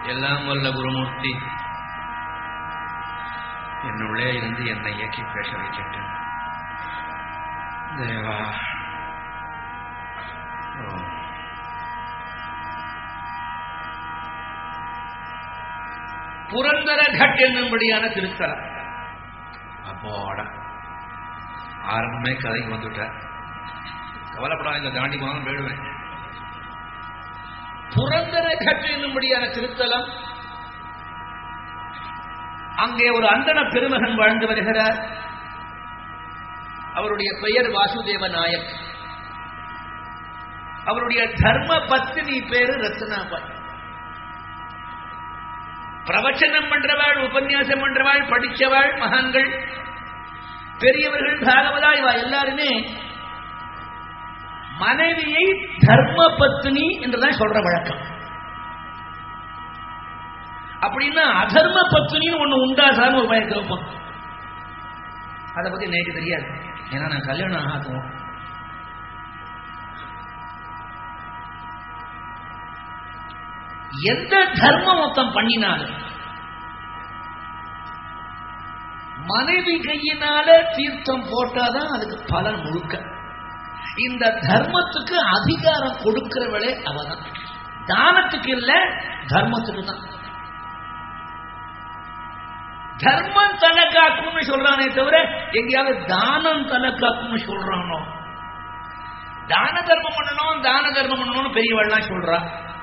எல்லாம் வல்ல குருமூர்த்தி என்னுள்ளே இருந்து என்னை இயக்கி பேச வைக்கட்டும் தேவா ஓ புரந்தர கட் என்னும்படியான திருத்தலம் அப்போட ஆரம்பமே கதைக்கு வந்துட்டார் கவலைப்படாத இந்த தாண்டி போனாலும் போயிடுவேன் புரந்தர கட் என்னும்படியான திருத்தலம் அங்கே ஒரு அந்தன பெருமகன் வாழ்ந்து வருகிறார் அவருடைய பெயர் வாசுதேவ நாயக் அவருடைய தர்ம பத்தினி பேரு ரத்னாபாய் பிரவச்சனம் பண்றவாள் உபன்யாசம் பண்றவாள் படிச்சவாள் மகான்கள் பெரியவர்கள் பாகவதா இவா எல்லாருமே மனைவியை தர்ம பத்னி என்றுதான் சொல்ற வழக்கம் அப்படின்னா அதர்ம பத்னின்னு ஒண்ணு உண்டா சார் ஒரு பையன் கேட்போம் அதை பத்தி நேற்று தெரியாது ஏன்னா நான் கல்யாணம் ஆகுவோம் எந்த தர்மம் மொத்தம் பண்ணினாலும் மனைவி கையினால தீர்த்தம் போட்டாதான் அதுக்கு பலன் முழுக்க இந்த தர்மத்துக்கு அதிகாரம் கொடுக்கிறவளே அவதான் தானத்துக்கு இல்ல தர்மத்துக்கு தான் தர்மம் தலை காக்கும்னு சொல்றானே தவிர எங்கேயாவது தானம் தலை காக்கும்னு சொல்றானோ தான தர்மம் பண்ணணும் தான தர்மம் பண்ணணும்னு பெரியவள்லாம் சொல்றா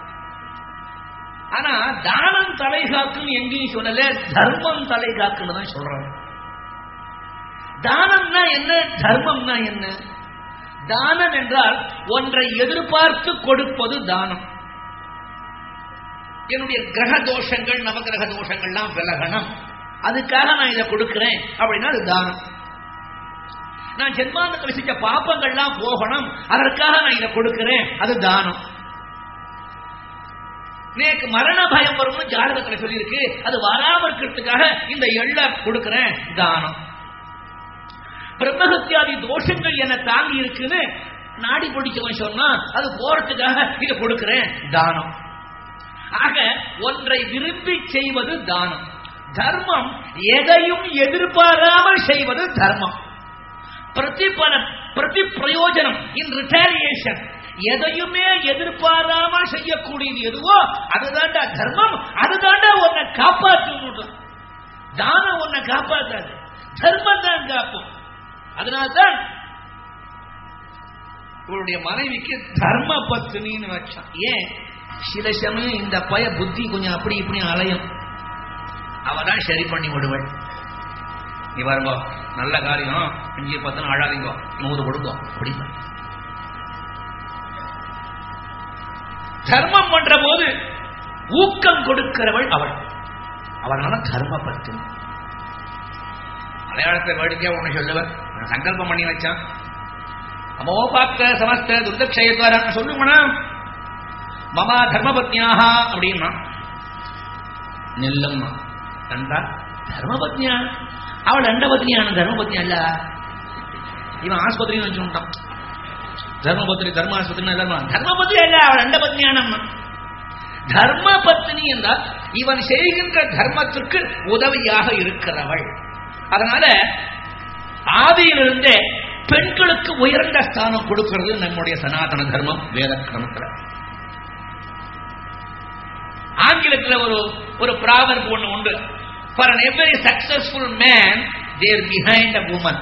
ஆனா தானம் தலை காக்கும் எங்கேயும் சொல்லல தர்மம் தலை காக்குன்னு தான் சொல்றாங்க தானம்னா என்ன தர்மம்னா என்ன தானம் என்றால் ஒன்றை எதிர்பார்த்து கொடுப்பது தானம் என்னுடைய கிரக தோஷங்கள் நவகிரக தோஷங்கள்லாம் விலகணும் அதுக்காக நான் இதை கொடுக்கிறேன் அப்படின்னா அது தானம் நான் ஜென்மாந்தத்தில் செஞ்ச பாப்பங்கள்லாம் போகணும் அதற்காக நான் இதை கொடுக்கிறேன் அது தானம் நேக்கு மரண பயம் வரும்னு ஜாதகத்தில் சொல்லியிருக்கு அது வராம இருக்கிறதுக்காக இந்த எள்ள கொடுக்கிறேன் தானம் பிரம்மஹத்தியாதி தோஷங்கள் என்ன தாங்கி இருக்குன்னு நாடி பிடிச்சவன் சொன்னா அது போறதுக்காக இதை கொடுக்கிறேன் தானம் ஆக ஒன்றை விரும்பி செய்வது தானம் தர்மம் எதையும் எதிர்பாராமல் செய்வது தர்மம் பிரதிபலம் பிரதி பிரயோஜனம் இன் ரிட்டாலியேஷன் எதையுமே எதிர்பாராமல் செய்யக்கூடியது எதுவோ அதுதான்டா தர்மம் அதுதான்டா உன்னை காப்பாற்றும் தானம் உன்னை காப்பாற்றாது தர்மம் தான் காப்போம் அதனால்தான் இவருடைய மனைவிக்கு தர்ம பத்னின்னு வச்சான் ஏன் சில சமயம் இந்த பய புத்தி கொஞ்சம் அப்படி இப்படி அலையும் அவதான் சரி பண்ணி விடுவள் நீ பாருங்க நல்ல காரியம் அஞ்சு பத்து அழாதீங்க நூறு கொடுங்க அப்படின்னு தர்மம் பண்ற போது ஊக்கம் கொடுக்கிறவள் அவள் அவனால தர்ம பத்தினி மலையாளத்தை வேடிக்கையா ஒண்ணு சொல்லுவன் சங்கல்பம் பண்ணி வச்சான் அமோபாப்த சமஸ்த துர்தக்ஷயத்வாரம் சொல்லுங்கண்ணா மமா தர்மபத்னியாக அப்படின்னா நெல்லம்மா கண்டா தர்மபத்னியா அவள் அண்டபத்னியான தர்மபத்னி அல்ல இவன் ஆஸ்பத்திரின்னு வச்சுட்டான் தர்மபத்னி தர்ம ஆஸ்பத்திரி தர்மபத்னி அல்ல அவள் அண்டபத்னியானம்மா தர்ம பத்னி என்றால் இவன் செய்கின்ற தர்மத்திற்கு உதவியாக இருக்கிறவள் அதனால ஆதியிலிருந்தே பெண்களுக்கு உயர்ந்த ஸ்தானம் கொடுக்கிறது நம்முடைய சனாதன தர்மம் வேத கிரமத்தில் ஆங்கிலத்தில் ஒரு ஒரு ப்ராவர்ப் ஒன்று உண்டு for an every successful man there behind a woman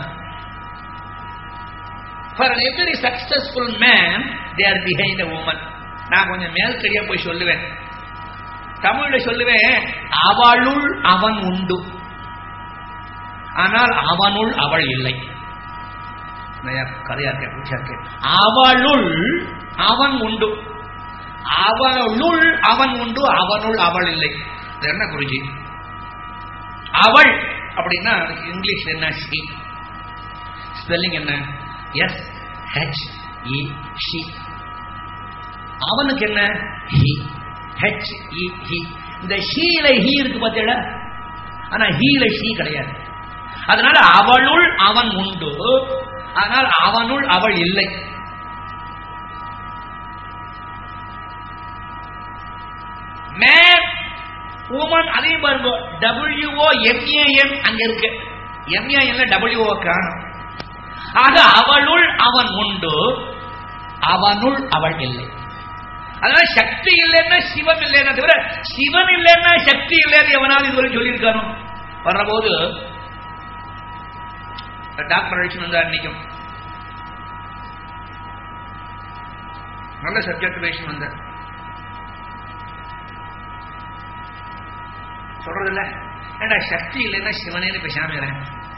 for an every successful man there behind a woman நான் கொஞ்சம் மேல்கடியா போய் சொல்லுவேன் தமிழ்ல சொல்லுவேன் அவளுள் அவன் உண்டு ஆனால் அவனுள் அவள் இல்லை கதையா இருக்கேன் பூச்சா இருக்கேன் அவளுள் அவன் உண்டு அவளுள் அவன் உண்டு அவனுள் அவள் இல்லை இது என்ன குருஜி அவள் அப்படின்னா அதுக்கு இங்கிலீஷ் என்ன ஷி ஸ்பெல்லிங் என்ன எஸ் ஹெச் இ ஷி அவனுக்கு என்ன ஹி ஹெச் இ ஹி இந்த ஷீல ஹி இருக்கு பார்த்தீங்களா ஆனா ஹீல ஷீ கிடையாது அதனால அவளுள் அவன் உண்டு ஆனால் அவனுள் அவள் இல்லை man உமன் அதையும் பாருங்க டபிள்யூஓ எம்ஏஎன் அங்க இருக்கு எம்ஏஎன்ல டபிள்யூஓ காணும் ஆக அவளுள் அவன் உண்டு அவனுள் அவள் இல்லை அதனால சக்தி இல்லைன்னா சிவம் இல்லைன்னா தவிர சிவன் இல்லைன்னா சக்தி இல்லைன்னு எவனாவது இதுவரை சொல்லியிருக்கானோ வர்றபோது டாக்டர் அழிச்சு வந்தார் அன்னைக்கும் நல்ல சப்ஜெக்ட் பேசி வந்தார் சொல்றது இல்ல ஏண்டா சக்தி இல்லைன்னா சிவனேன்னு பேசாம இருக்கிறேன்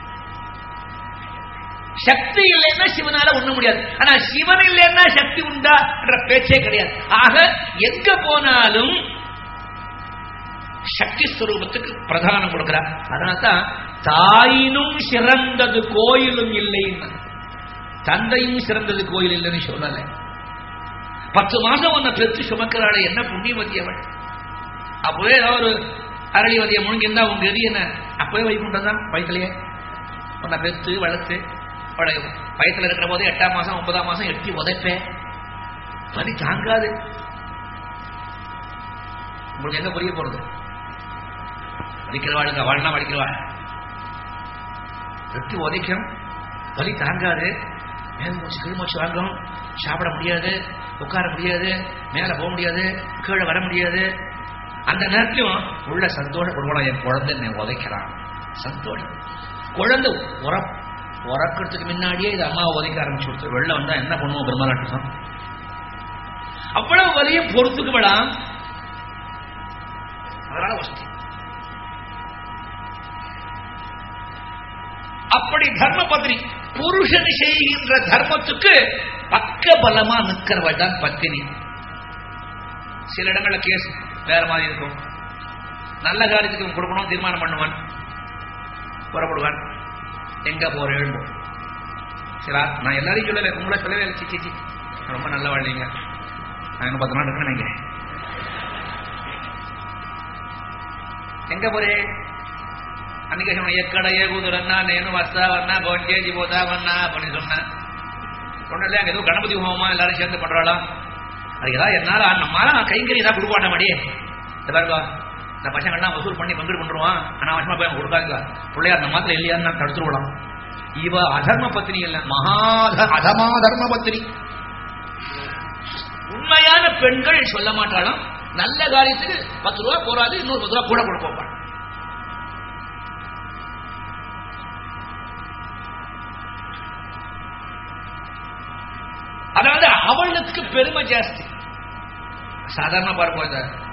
சக்தி இல்லைன்னா சிவனால ஒண்ணு முடியாது ஆனா சிவன் இல்லைன்னா சக்தி உண்டா என்ற பேச்சே கிடையாது ஆக எங்க போனாலும் சக்தி ஸ்வரூபத்துக்கு பிரதானம் கொடுக்கிறார் அதனால்தான் தாயினும் சிறந்தது கோயிலும் இல்லைன்னு தந்தையும் சிறந்தது கோயில் இல்லைன்னு சொல்லல பத்து மாசம் உன்னை பெற்று சுமக்கிறாளே என்ன புண்ணியவதி அவள் அப்பவே ஏதாவது ஒரு அரளிவதியை முழுங்கிருந்தா உங்க எதி என்ன அப்பவே வைகுண்டம் தான் வயிற்றுலயே உன்னை பெற்று வளர்த்து அவளை வயசுல இருக்கிற போது எட்டாம் மாசம் ஒன்பதாம் மாசம் எட்டி உதைப்பேன் வலி தாங்காது உங்களுக்கு எங்க புரிய போறது வலிக்கிறவாளுங்க அவள்னா வலிக்கிறவாள் எட்டி உதைக்கும் வலி தாங்காது மேல் மூச்சு கீழ் மூச்சு வாங்கும் சாப்பிட முடியாது உட்கார முடியாது மேல போக முடியாது கீழே வர முடியாது அந்த நேரத்திலும் உள்ள சந்தோஷம் கொடுக்கலாம் என் குழந்தை என்னை உதைக்கிறான் சந்தோஷம் குழந்தை உர உறக்கிறதுக்கு முன்னாடியே இது அம்மா உதைக்க ஆரம்பிச்சு கொடுத்து வெளில வந்தா என்ன பண்ணுவோம் பிரம்மராட்சம் அவ்வளவு வலியும் பொறுத்துக்கு விடாம் அதனால வசதி அப்படி தர்ம பத்னி புருஷன் செய்கின்ற தர்மத்துக்கு பக்க பலமா நிற்கிறவள் தான் பத்தினி சில இடங்கள்ல கேஸ் வேற மாதிரி இருக்கும் நல்ல காரியத்துக்கு இவன் கொடுக்கணும் தீர்மானம் பண்ணுவான் புறப்படுவான் எங்க போற எழும்போம் சரி நான் எல்லாரையும் சொல்லலை உங்களை சொல்லவே இல்லை சிச்சி ரொம்ப நல்ல வாழ்ந்தீங்க நான் இன்னும் பத்து நாள் இருக்கேன்னு நினைக்கிறேன் எங்க போறே அன்னைக்கு சொன்ன எக்கட ஏகுதுரன்னா நேனு வஸ்தாவன்னா கோஞ்சேஜி போதாவன்னா அப்படின்னு சொன்னேன் சொன்னல அங்க ஏதோ கணபதி ஹோமமா எல்லாரும் சேர்ந்து பண்றாளா அது ஏதாவது என்னால நம்மளால கைங்கறி ஏதாவது கொடுப்பாட்ட மாடியே இந்த பாருங்க இந்த பசங்கள்லாம் வசூல் பண்ணி பங்கிட்டு கொண்டுருவான் அனாவசியமா போய் கொடுக்காங்க பிள்ளையார் அந்த மாத்திரம் இல்லையான்னு நான் தடுத்துருவலாம் இவ அதர்ம பத்தினி இல்ல மகா அதமா தர்ம பத்தினி உண்மையான பெண்கள் சொல்ல மாட்டாலும் நல்ல காரியத்துக்கு பத்து ரூபா போறாது இன்னொரு பத்து ரூபா கூட கொடுப்பான் அதாவது அவளுக்கு பெருமை ஜாஸ்தி சாதாரண பார்ப்போம்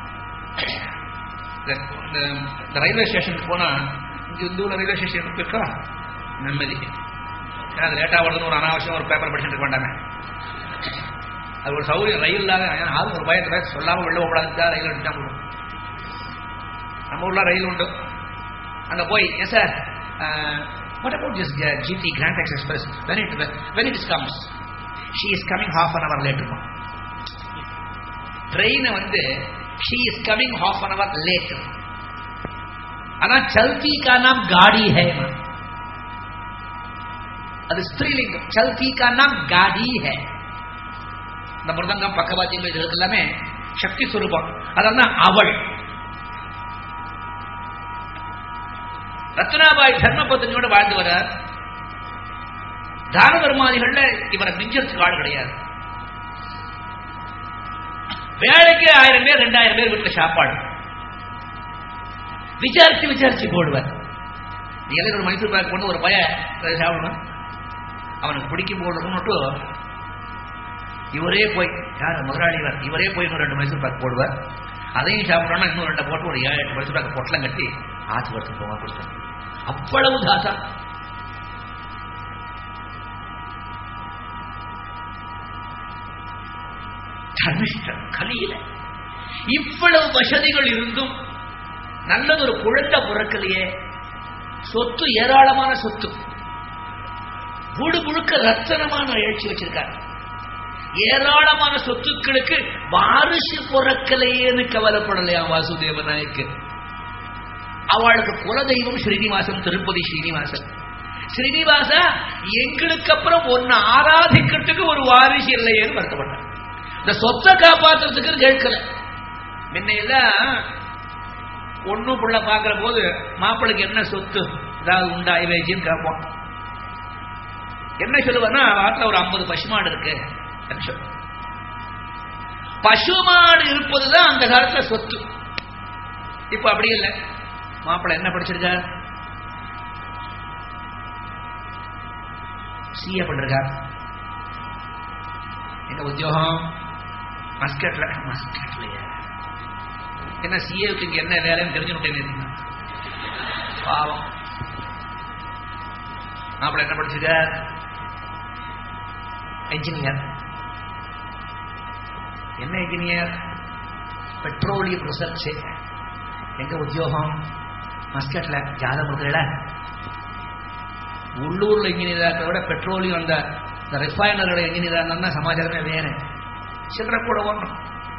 இந்த ரயில்வே ஸ்டேஷனுக்கு போனா இங்க இந்த ஊர்ல ரயில்வே ஸ்டேஷன் இருக்கா நிம்மதி ஏன்னா அது லேட்டாக வருதுன்னு ஒரு அனாவசியம் ஒரு பேப்பர் படிச்சுட்டு இருக்க வேண்டாமே அது ஒரு சௌகரியம் ரயில் இல்லாத ஏன்னா ஆளும் ஒரு பயத்தில் சொல்லாமல் வெளில போடாதுக்கா ரயில் எடுத்துட்டா போடும் நம்ம ஊர்ல ரயில் உண்டு அங்க போய் yes sir what about this GT grand ex express when it when it is comes she is coming half an hour late ட்ரெயினை வந்து she is coming half an hour late ஆனா चलती का नाम गाड़ी है அது ஸ்திரீலிங்கம் चलती का नाम गाड़ी है இந்த மிருதங்கம் பக்கவாத்தியம் இது எல்லாமே சக்தி சுரூபம் அதான் அவள் ரத்னாபாய் தர்மபத்னியோட வாழ்ந்து வரார் தான தர்மாதிகள்ல இவரை மிஞ்சறதுக்கு ஆள் கிடையாது வேலைக்கு ஆயிரம் பேர் ரெண்டாயிரம் பேர் வீட்டுல சாப்பாடு விசாரிச்சு விசாரிச்சு போடுவார் நீங்க ஒரு மைசூர் பேக் கொண்டு ஒரு பய சாப்பிடணும் அவனுக்கு பிடிக்கும் போடுறதுன்னு இவரே போய் யார் முதலாளிவர் இவரே போய் இன்னும் ரெண்டு மைசூர் பேக் போடுவார் அதையும் சாப்பிடணும்னா இன்னும் ரெண்டு போட்டு ஒரு ஏழு எட்டு மைசூர் பேக் பொட்டலம் கட்டி ஆச்சு வருஷம் போக கொடுத்தார் அவ்வளவு தாசா தர்மிஷ்டம் கலியில இவ்வளவு வசதிகள் இருந்தும் நல்லது ஒரு குழந்தை பிறக்கலையே சொத்து ஏராளமான சொத்து வீடு முழுக்க ரத்தனமான எழுச்சி வச்சிருக்காங்க ஏராளமான சொத்துக்களுக்கு வாரிசு பிறக்கலையேன்னு கவலைப்படலையா வாசுதேவ நாயக்கு அவளுக்கு குலதெய்வம் ஸ்ரீனிவாசன் திருப்பதி ஸ்ரீனிவாசன் ஸ்ரீனிவாசா எங்களுக்கு அப்புறம் ஒன்னு ஆராதிக்கிறதுக்கு ஒரு வாரிசு இல்லையேன்னு வருத்தப்பட்டார் இந்த சொத்தை காப்பாத்துறதுக்கு கேட்கல முன்னையெல்லாம் ஒன்றும் புள்ள பார்க்குற போது மாப்பிளைக்கு என்ன சொத்து ஏதாவது உண்டா ஐவேஜின்னு கேட்போம் என்ன சொல்லுவேன்னா வாட்டில் ஒரு ஐம்பது பசுமாடு இருக்கு அப்படின்னு சொல்லு. பசுமாடு இருப்பதுதான் அந்த காலத்துல சொத்து இப்ப அப்படி இல்லை மாப்பிள்ளை என்ன படிச்சிருக்கார் சிஏ பண்ணிருக்கார் எங்க உத்தியோகம் மஸ்கட்ல மஸ்கட்லயா என்ன சிஏவுக்கு இங்க என்ன வேலைன்னு தெரிஞ்சுக்கிட்டேன் பாவம் மாப்பிள்ளை என்ன படிச்சிருக்கார் என்ஜினியர் என்ன என்ஜினியர் பெட்ரோலியம் ரிசர்ச் எங்க உத்தியோகம் மஸ்கட்ல ஜாதகம் கொடுக்குறல உள்ளூர்ல இன்ஜினியரா இருக்கிறத விட பெட்ரோலியம் அந்த இந்த ரிஃபைனரோட இன்ஜினியரா இருந்தா சமாச்சாரமே வேற சில்லற கூட ஓடணும்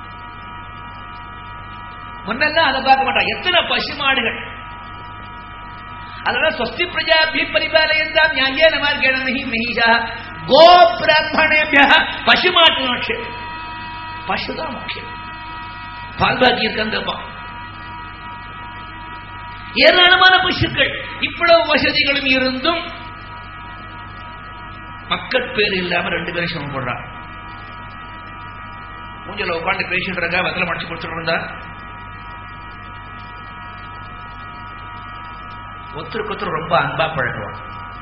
முன்னெல்லாம் அதை பார்க்க மாட்டான் எத்தனை பசுமாடுகள் அதனால ஸ்வஸ்தி பிரஜாபி பரிபாலயந்தாம் நியாயே நமார்கேண நஹி மகிஷா கோ பிராமணேபிய பசுமாட்டு முக்கியம் பசுதான் முக்கியம் பால்பாக்கி இருக்காங்கப்பா ஏராளமான பசுக்கள் இவ்வளவு வசதிகளும் இருந்தும் மக்கள் பேர் இல்லாம ரெண்டு பேரும் சிரமப்படுறான் மூஞ்சல உட்காந்து பேசிட்டு இருக்கா வெத்தலை மடிச்சு கொடுத்துட்டு இருந்தா ஒருத்தருக்கு ஒருத்தர் ரொம்ப அன்பா பழகுவான்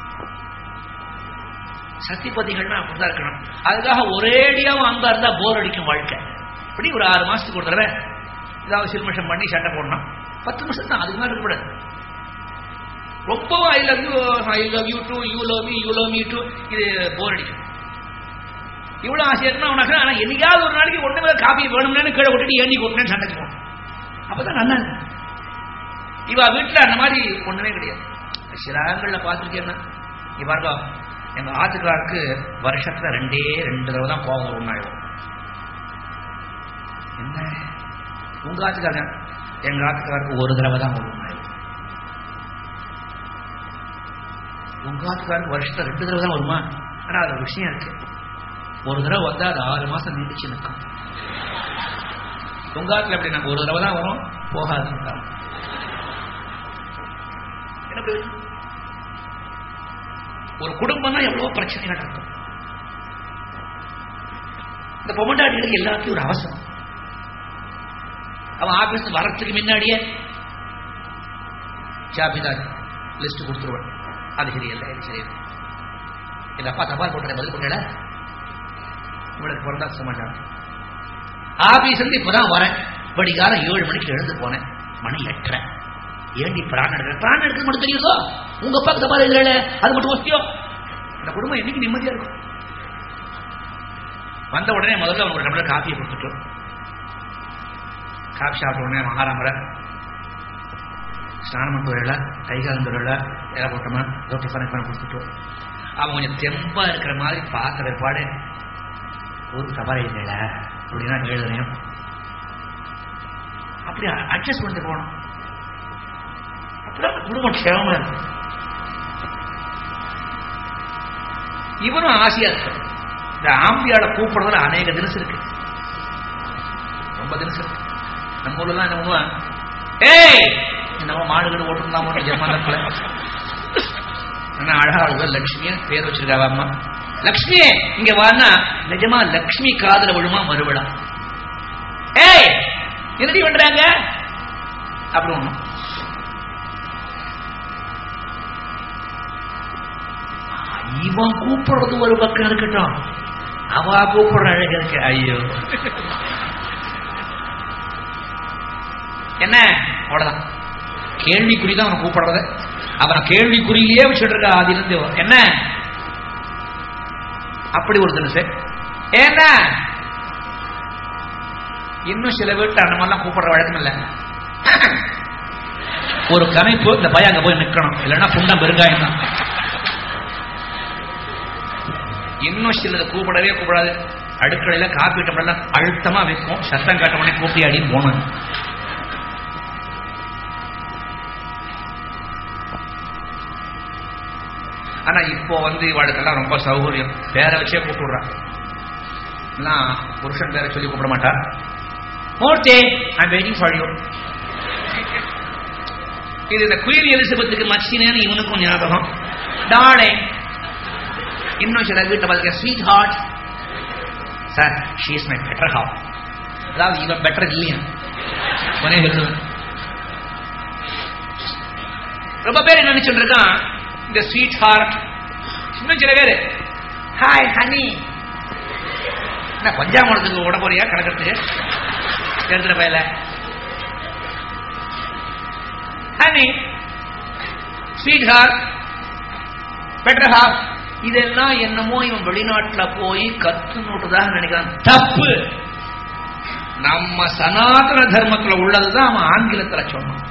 சத்தியபதிகள்னா அப்படிதான் இருக்கணும் அதுக்காக ஒரேடியாவும் அன்பா இருந்தா போர் அடிக்கும் வாழ்க்கை இப்படி ஒரு ஆறு மாசத்துக்கு ஒரு தடவை ஏதாவது சில்மிஷம் பண்ணி சட்டை போடணும் பத்து நிமிஷம் தான் அதுக்கு மேலே இருக்கக்கூடாது ரொம்பவும் I love you I love you too you love me you love me too இது போர் அடிக்கும் இவ்வளவு ஆசையா இருக்குன்னா உனக்கு ஆனா என்னைக்காவது ஒரு நாளைக்கு ஒண்ணு மேல காப்பி வேணும்னு கீழே விட்டுட்டு ஏண்டி கொடுக்கணும்னு சண்டைக்கு போகணும் அப்பதான் நல்லா இருக்கும் இவ வீட்டுல அந்த மாதிரி ஒண்ணுமே கிடையாது சில ஆண்கள்ல பார்த்துருக்கேன்னா நீ பாருங்க எங்க ஆத்துக்காருக்கு வருஷத்துல ரெண்டே ரெண்டு தடவை தான் கோபம் வரும் ஆயிடும் என்ன உங்க ஆத்துக்காரங்க எங்க ஆத்துக்காருக்கு ஒரு தடவை தான் வரும் ஆயிடும் உங்க ஆத்துக்காருக்கு வருஷத்துல ரெண்டு தடவை தான் வருமா ஆனா அது ஒரு விஷயம் இருக்கு ஒரு தடவை வந்தா அது ஆறு மாசம் நீடிச்சு நிற்கும் உங்க ஆத்துல எப்படி நாங்க ஒரு தடவை தான் வரும் போகாதுன்னு என்ன பிரயோஜனம் ஒரு குடும்பம்னா எவ்வளவு பிரச்சனைகள் இருக்கும் இந்த பொம்மண்டாட்டிகளுக்கு எல்லாத்தையும் ஒரு அவசரம் அவன் ஆபீஸ் வரத்துக்கு முன்னாடியே ஜாபிதார் லிஸ்ட் கொடுத்துருவன் அது சரியில்லை இது சரியில்லை எங்க அப்பா தபால் போட்ட பதில் பண்ணல இவளுக்கு பிறந்தா சமாச்சாரம் ஆபீஸ் இருந்து இப்பதான் வரேன் படிக்காலம் ஏழு மணிக்கு எழுந்து போனேன் மணி எட்டரை ஏண்டி பிராணம் எடுக்கிற பிராணம் எடுக்கிறது மட்டும் தெரியுதோ உங்க அப்பாக்கு தபால் எழுதல அது மட்டும் வசதியோ இந்த குடும்பம் என்னைக்கு நிம்மதியா இருக்கும் வந்த உடனே முதல்ல ஒரு டம்ளர் காஃபியை கொடுத்துட்டோம் காஃபி சாப்பிட்ட உடனே மகாராமரை ஸ்நானம் பண்ணிட்டு வரல கை காலம் வரல வேலை போட்டோமா ஏதோ டிஃபன் டிஃபன் கொடுத்துட்டோம் அவன் கொஞ்சம் தெம்பா இருக்கிற மாதிரி பார்க்குற பாடு ஒரு தபால் இல்லைல அப்படின்னா எழுதுறேன் அப்படி அட்ஜஸ்ட் பண்ணிட்டு போகணும் அப்பதான் குடும்பம் க்ஷேமமா இருக்கும் இவனும் ஆசையா இருக்கும் இந்த ஆம்பியால கூப்பிடுறதுல அநேக தினசு இருக்கு ரொம்ப தினசு இருக்கு நம்ம ஊர்ல என்ன பண்ணுவான் ஏய் நம்ம மாடுகள் ஓட்டுனா மட்டும் ஜெர்மானத்துல ஆனா அழகா அழுக லட்சுமிய பேர் வச்சிருக்காவ அம்மா லக்ஷ்மியே இங்க வானா நிஜமா லக்ஷ்மி காதல விழுமா மறுவிழா ஏய் என்னடி பண்றாங்க அப்படி ஒண்ணும் இவன் கூப்பிடுறது ஒரு பக்கம் இருக்கட்டும் அவ கூப்பிடுற அழகு இருக்கு ஐயோ என்ன அவ்வளவுதான் கேள்விக்குறிதான் அவனை கூப்பிடுறது அவனை கேள்விக்குறியிலேயே வச்சுட்டு இருக்கா அதிலிருந்து என்ன அப்படி ஒரு தினசு என்ன இன்னும் சில வீட்டு அந்த மாதிரிலாம் கூப்பிடுற வழக்கம் இல்லை ஒரு கமைப்பு இந்த பையன் அங்க போய் நிக்கணும் இல்லைன்னா புண்டம் பெருங்காயம் தான் இன்னும் சிலது கூப்பிடவே கூப்பிடாது அடுக்கலையில காப்பி டம்ளர்லாம் அழுத்தமா வைக்கும் சத்தம் காட்டவனே கூப்பி அடின்னு போனது ஆனா இப்போ வந்து இவாளுக்கெல்லாம் ரொம்ப சௌகரியம் பேரை வச்சே கூப்பிடுறான் எல்லாம் புருஷன் பேரை சொல்லி கூப்பிட மாட்டா Murthy I waiting for you இது இந்த குயின் எலிசபெத்துக்கு மச்சினேன்னு இவனுக்கும் ஞாபகம் டாலே இன்னும் சில வீட்டை பார்த்துக்க sweet heart sir she is my better heart அதாவது இவன் பெட்டர் இல்லையா உடனே சொல்லுவேன் ரொம்ப பேர் என்ன நினைச்சுட்டு இருக்கான் இந்த ஸ்வீட் ஹார்ட் இன்னும் சில பேர் ஹாய் ஹனி என்ன பஞ்சாமரத்துக்கு விட போறியா கிடக்கிறதுக்கு எடுத்துட்டு போயல honey sweet heart better heart இதெல்லாம் என்னமோ இவன் வெளிநாட்டுல போய் கத்துனுட்டுதான் நினைக்கிறான் தப்பு நம்ம சனாதன தர்மத்துல உள்ளதுதான் அவன் ஆங்கிலத்துல சொன்னான்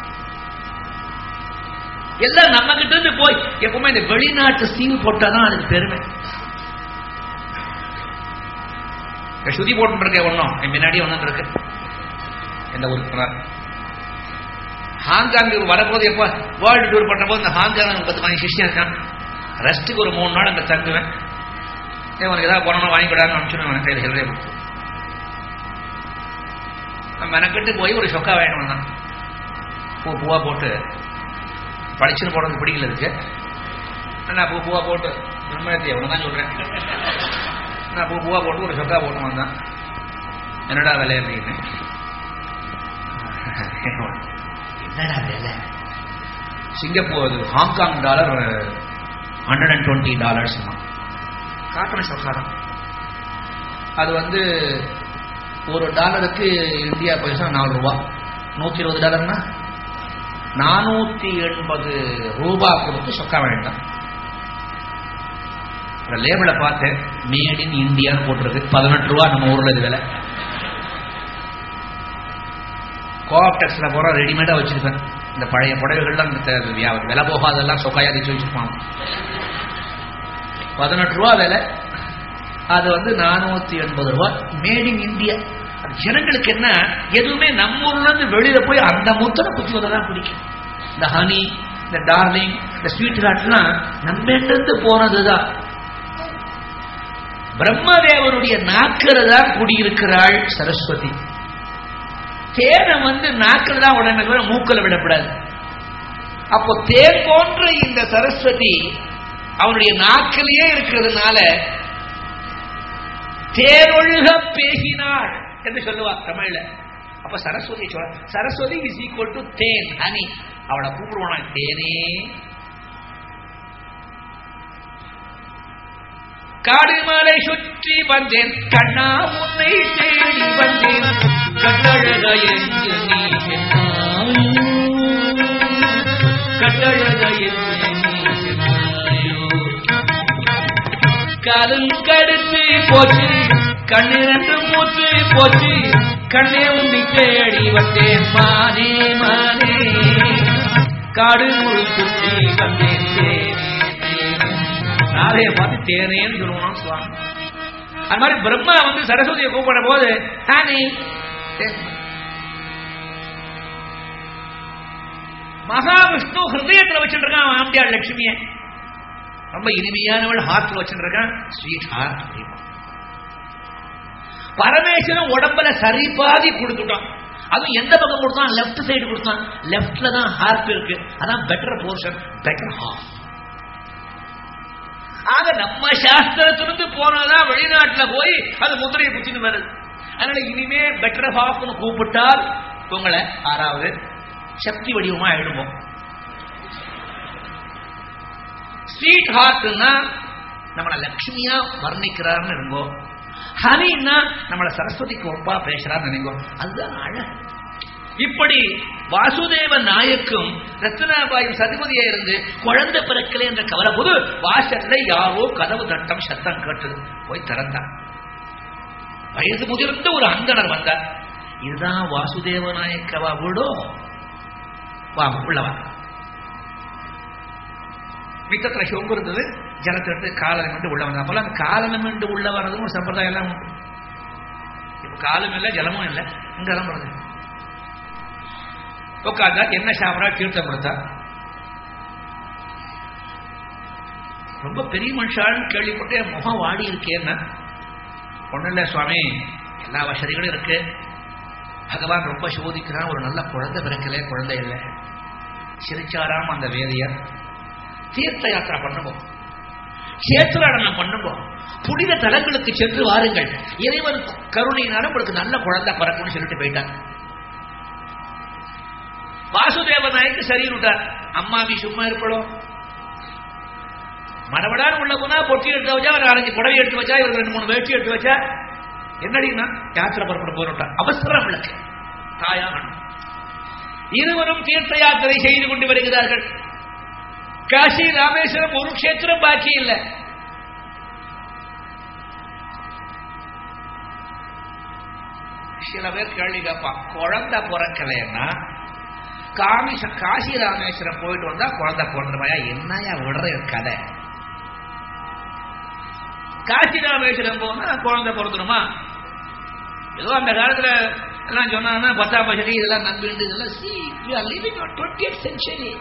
எல்லாம் நம்ம கிட்ட இருந்து போய் எப்பவுமே இந்த வெளிநாட்டு சீல் போட்டாதான் அதுக்கு பெருமை இந்த சுதி போட்டு இருக்க ஒன்றும் முன்னாடி ஒன்றும் இருக்கு எந்த உறுப்பினர் ஹாங்காங் வரப்போது எப்போ வேர்ல்டு டூர் பண்ண போது இந்த ஹாங்காங் பத்து பதினஞ்சு சிஷ்யம் இருக்கான் ரெஸ்ட்டுக்கு ஒரு மூணு நாள் அங்கே தங்குவேன் ஏன் உனக்கு ஏதாவது போனோம்னா வாங்கி விடான்னு அனுப்பிச்சுடுவேன் கையில் ஹெல்ரே கொடுத்து மெனக்கிட்டு போய் ஒரு சொக்கா வேணும் வந்தான் பூ பூவா போட்டு படிச்சுன்னு போடுறது பிடிக்கல இருக்கு நான் பூ பூவா போட்டு பிரம்மத்தி எவ்வளோ தான் சொல்கிறேன் நான் பூ பூவா போட்டு ஒரு சொக்கா போட்டு வந்தான் என்னடா விலை அப்படின்னு என்னடா விலை Singapore Hong Kong dollar hundred and twenty dollars காட்டன சொக்கா தான் அது வந்து ஒரு டாலருக்கு இந்தியா பைசா நாலு ரூபா நூற்றி இருபது டாலர்னா நானூத்தி எண்பது ரூபா கொடுத்து சொக்கா வேண்டாம் லேபிளை பார்த்தேன் மேட் இன் இந்தியான்னு போட்டிருக்கு பதினெட்டு ரூபா நம்ம ஊர்ல இது விலை கோஆப்டெக்ஸ்ல போற ரெடிமேடா வச்சிருப்பேன் இந்த பழைய புடவைகள்லாம் இந்த விலை போகாதெல்லாம் சொக்காயா அடிச்சு வச்சிருப்பாங்க பதினெட்டு ரூபா விலை அது வந்து நானூத்தி எண்பது ரூபாய் மேட் இன் இந்தியா ஜனங்களுக்கு என்ன எதுவுமே நம்ம ஊர்ல இருந்து வெளியில போய் அந்த முத்தனை குத்தி வந்ததான் பிடிக்கும் இந்த ஹனி இந்த டார்லிங் இந்த ஸ்வீட் ஹார்ட்லாம் நம்ம இருந்து போனதுதான் பிரம்மதேவருடைய நாக்கில தான் குடியிருக்கிறாள் சரஸ்வதி தேனை வந்து நாக்கில் தான் உடனே மூக்கில் விடப்படாது அப்போ தேன் போன்ற இந்த சரஸ்வதி அவனுடைய நாக்கிலேயே இருக்கிறதுனால தேனொழுக பேசினாள் என்று சொல்லுவா தமிழ்ல அப்ப சரஸ்வதி சொல்ல சரஸ்வதி இஸ் ஈக்குவல் டு தேன் ஹனி அவளை கூப்பிடுவானா தேனே காடு மலை சுற்றி வந்தேன் கண்ணா உன்னை தேடி வந்தேன் கட்டழக என்று நீ சென்றாயோ கட்டழக என்று நீ சென்றாயோ கருங்கடுத்து போச்சு கண்ணிரண்டு மூச்சு போச்சு கண்ணே உண்டி தேடி வந்தேன் மானே மானே காடு முழு சுற்றி வந்தேன் தேனே ராதையை பார்த்து தேனேன்னு சொல்லுவான் சுவாமி அது மாதிரி பிரம்மா வந்து சரஸ்வதியை கூப்பிட போது ஹானி மகாவிஷ்ணு ஹிருதயத்தில் வச்சுட்டு இருக்கான் ஆம்பியாள் லட்சுமியை ரொம்ப இனிமையானவள் ஹார்ட்ல வச்சுட்டு இருக்கான் ஸ்வீட் ஹார்ட் அப்படிமா பரமேஸ்வரன் உடம்புல சரி பாதி கொடுத்துட்டான் அதுவும் எந்த பக்கம் கொடுத்தான் லெப்ட் சைடு கொடுத்தான் லெப்ட்ல தான் ஹார்ட் இருக்கு அதான் பெட்டர் போர்ஷன் பெட்டர் ஹார்ட் ஆக நம்ம சாஸ்திரத்திலிருந்து போனதான் வெளிநாட்டுல போய் அது முதிரையை குத்தின்னு வருது அதனால இனிமே பெட்டர் ஹாஃப்னு கூப்பிட்டால் உங்களை ஆறாவது சக்தி வடிவமா எழுதுவோம் ஸ்வீட் ஹார்ட்னா நம்மளை லட்சுமியா வர்ணிக்கிறார்னு இருங்கோ ஹனின்னா நம்மளை சரஸ்வதிக்கு ஒப்பா பேசுறான்னு நினைங்கோ அதுதான் அழகு இப்படி வாசுதேவ நாயக்கும் ரத்னாபாயும் சதிபதியா இருந்து குழந்தை பிறக்கலை என்ற கவலை போது வாசல்ல யாரோ கதவு தட்டம் சத்தம் கேட்டது போய் திறந்தார் வயது முதிர்ந்த ஒரு அந்தனர் வந்தார் இதுதான் வாசுதேவ நாயக்கவா வீடோ வா உள்ளவா மித்தத்துல சொம்பு இருந்தது ஜலத்தை எடுத்து காலம் மிண்டு உள்ள வந்தா அப்பெல்லாம் அந்த காலம் மிண்டு உள்ள வர்றதும் ஒரு சம்பிரதாயம் எல்லாம் உண்டு இப்ப காலம் இல்லை ஜலமும் இல்லை இங்க கிளம்புறது உட்காந்தா என்ன சாப்பிடா தீர்த்தம் கொடுத்தா ரொம்ப பெரிய மனுஷான்னு கேள்விப்பட்டு என் முகம் வாடி இருக்கேன்னா ஒன்றும் இல்லை சுவாமி எல்லா வசதிகளும் இருக்கு பகவான் ரொம்ப சோதிக்கிறான் ஒரு நல்ல குழந்தை பிறக்கல குழந்தை இல்லை சிரிச்சாராம் அந்த வேதியர் தீர்த்த யாத்திரை பண்ணுவோம் கஷேத்திராடனம் பண்ணுவோம் புனித தலங்களுக்கு சென்று வாருங்கள் இறைவன் கருணையினால உங்களுக்கு நல்ல குழந்தை பிறக்கும்னு சொல்லிட்டு போயிட்டார் வாசுதேவ நாயக்கு சரி விட்டார் அம்மாவி சும்மா இருப்படும் மடபடான்னு உள்ள போனா பொட்டி எடுத்து வச்சா ஒரு நாலஞ்சு புடவை எடுத்து வச்சா இவருக்கு ரெண்டு மூணு வேட்டி எடுத்து வச்சா என்னடினா யாத்திரை புறப்பட போறோம் அவசரம் விளக்கு தாயாகணும் இருவரும் தீர்த்த யாத்திரை செய்து கொண்டு வருகிறார்கள் காசி ராமேஸ்வரம் ஒரு கஷேத்திரம் பாக்கி இல்லை சில பேர் கேள்வி கேட்பான் குழந்தை பிறக்கலைன்னா காமி காசி ராமேஸ்வரம் போயிட்டு வந்தா குழந்தை பிறந்துருவாயா என்னையா விடுற கதை காசி ராமேஸ்வரம் போனா குழந்தை பிறந்துருமா ஏதோ அந்த காலத்துல எல்லாம் சொன்னாங்கன்னா பத்தாம் பசடி இதெல்லாம் நம்பிண்டு இதெல்லாம் see you are living on twenty century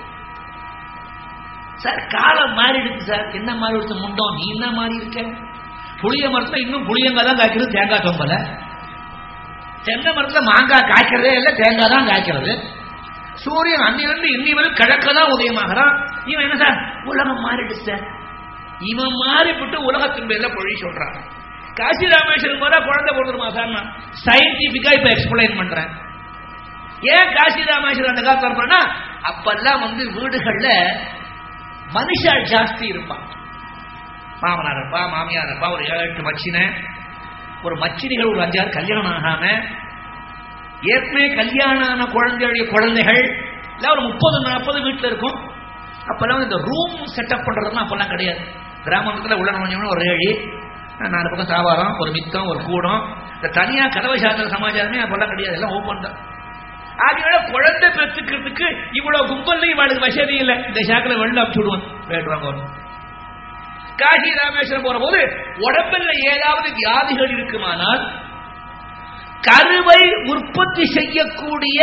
sir காலம் மாறிடுச்சு சார் என்ன மாறிடுச்சு முண்டம் நீ என்ன மாறி இருக்க புளிய மரத்துல இன்னும் புளியங்க தான் காய்க்கிறது தேங்காய் தொம்பல தென்னை மரத்துல மாங்காய் காய்க்கிறதே இல்லை தேங்காய் தான் காய்க்கிறது சூரியன் அன்னிலிருந்து இன்னி வரை கிழக்க தான் உதயமாகறான் இவன் என்ன சார் உலகம் மாறிடுச்சு சார் இவன் மாறிவிட்டு உலகத்தின் பேர்ல பொழி சொல்றான் காசி ராமேஸ்வரம் போதா குழந்தை பிறந்துருமா சார் நான் சயின்டிபிக்கா இப்ப எக்ஸ்பிளைன் பண்றேன் ஏன் காசி ராமேஸ்வரம் அந்த காலத்தில் இருப்பான்னா அப்பெல்லாம் வந்து வீடுகள்ல மனுஷால் ஜாஸ்தி இருப்பான் மாமனார் இருப்பா மாமியார் இருப்பா ஒரு ஏழு எட்டு மச்சின ஒரு மச்சினிகள் ஒரு அஞ்சாறு கல்யாணம் ஆகாம ஏற்கனவே கல்யாணம் ஆன குழந்தையுடைய குழந்தைகள் இல்லை ஒரு முப்பது நாற்பது வீட்டில் இருக்கும் அப்பெல்லாம் இந்த ரூம் செட்டப் பண்றதுலாம் அப்பெல்லாம் கிடையாது கிராமத்தில் உள்ள நுழைஞ்சோம்னா ஒரு ஏழி நாலு பக்கம் சாவாரம் ஒரு மித்தம் ஒரு கூடம் இந்த தனியா கதவை சாத்திர சமாச்சாரமே அப்பெல்லாம் கிடையாது எல்லாம் ஓப்பன் தான் ஆகையால குழந்தை பெற்றுக்கிறதுக்கு இவ்வளவு கும்பல்லையும் இவாளுக்கு வசதி இல்லை இந்த சாக்கில் வெளில அனுப்பிச்சு விடுவான் வேண்டுவாங்க காசி ராமேஸ்வரம் போற போது உடம்பில் ஏதாவது வியாதிகள் இருக்குமானால் கருவை உற்பத்தி செய்யக்கூடிய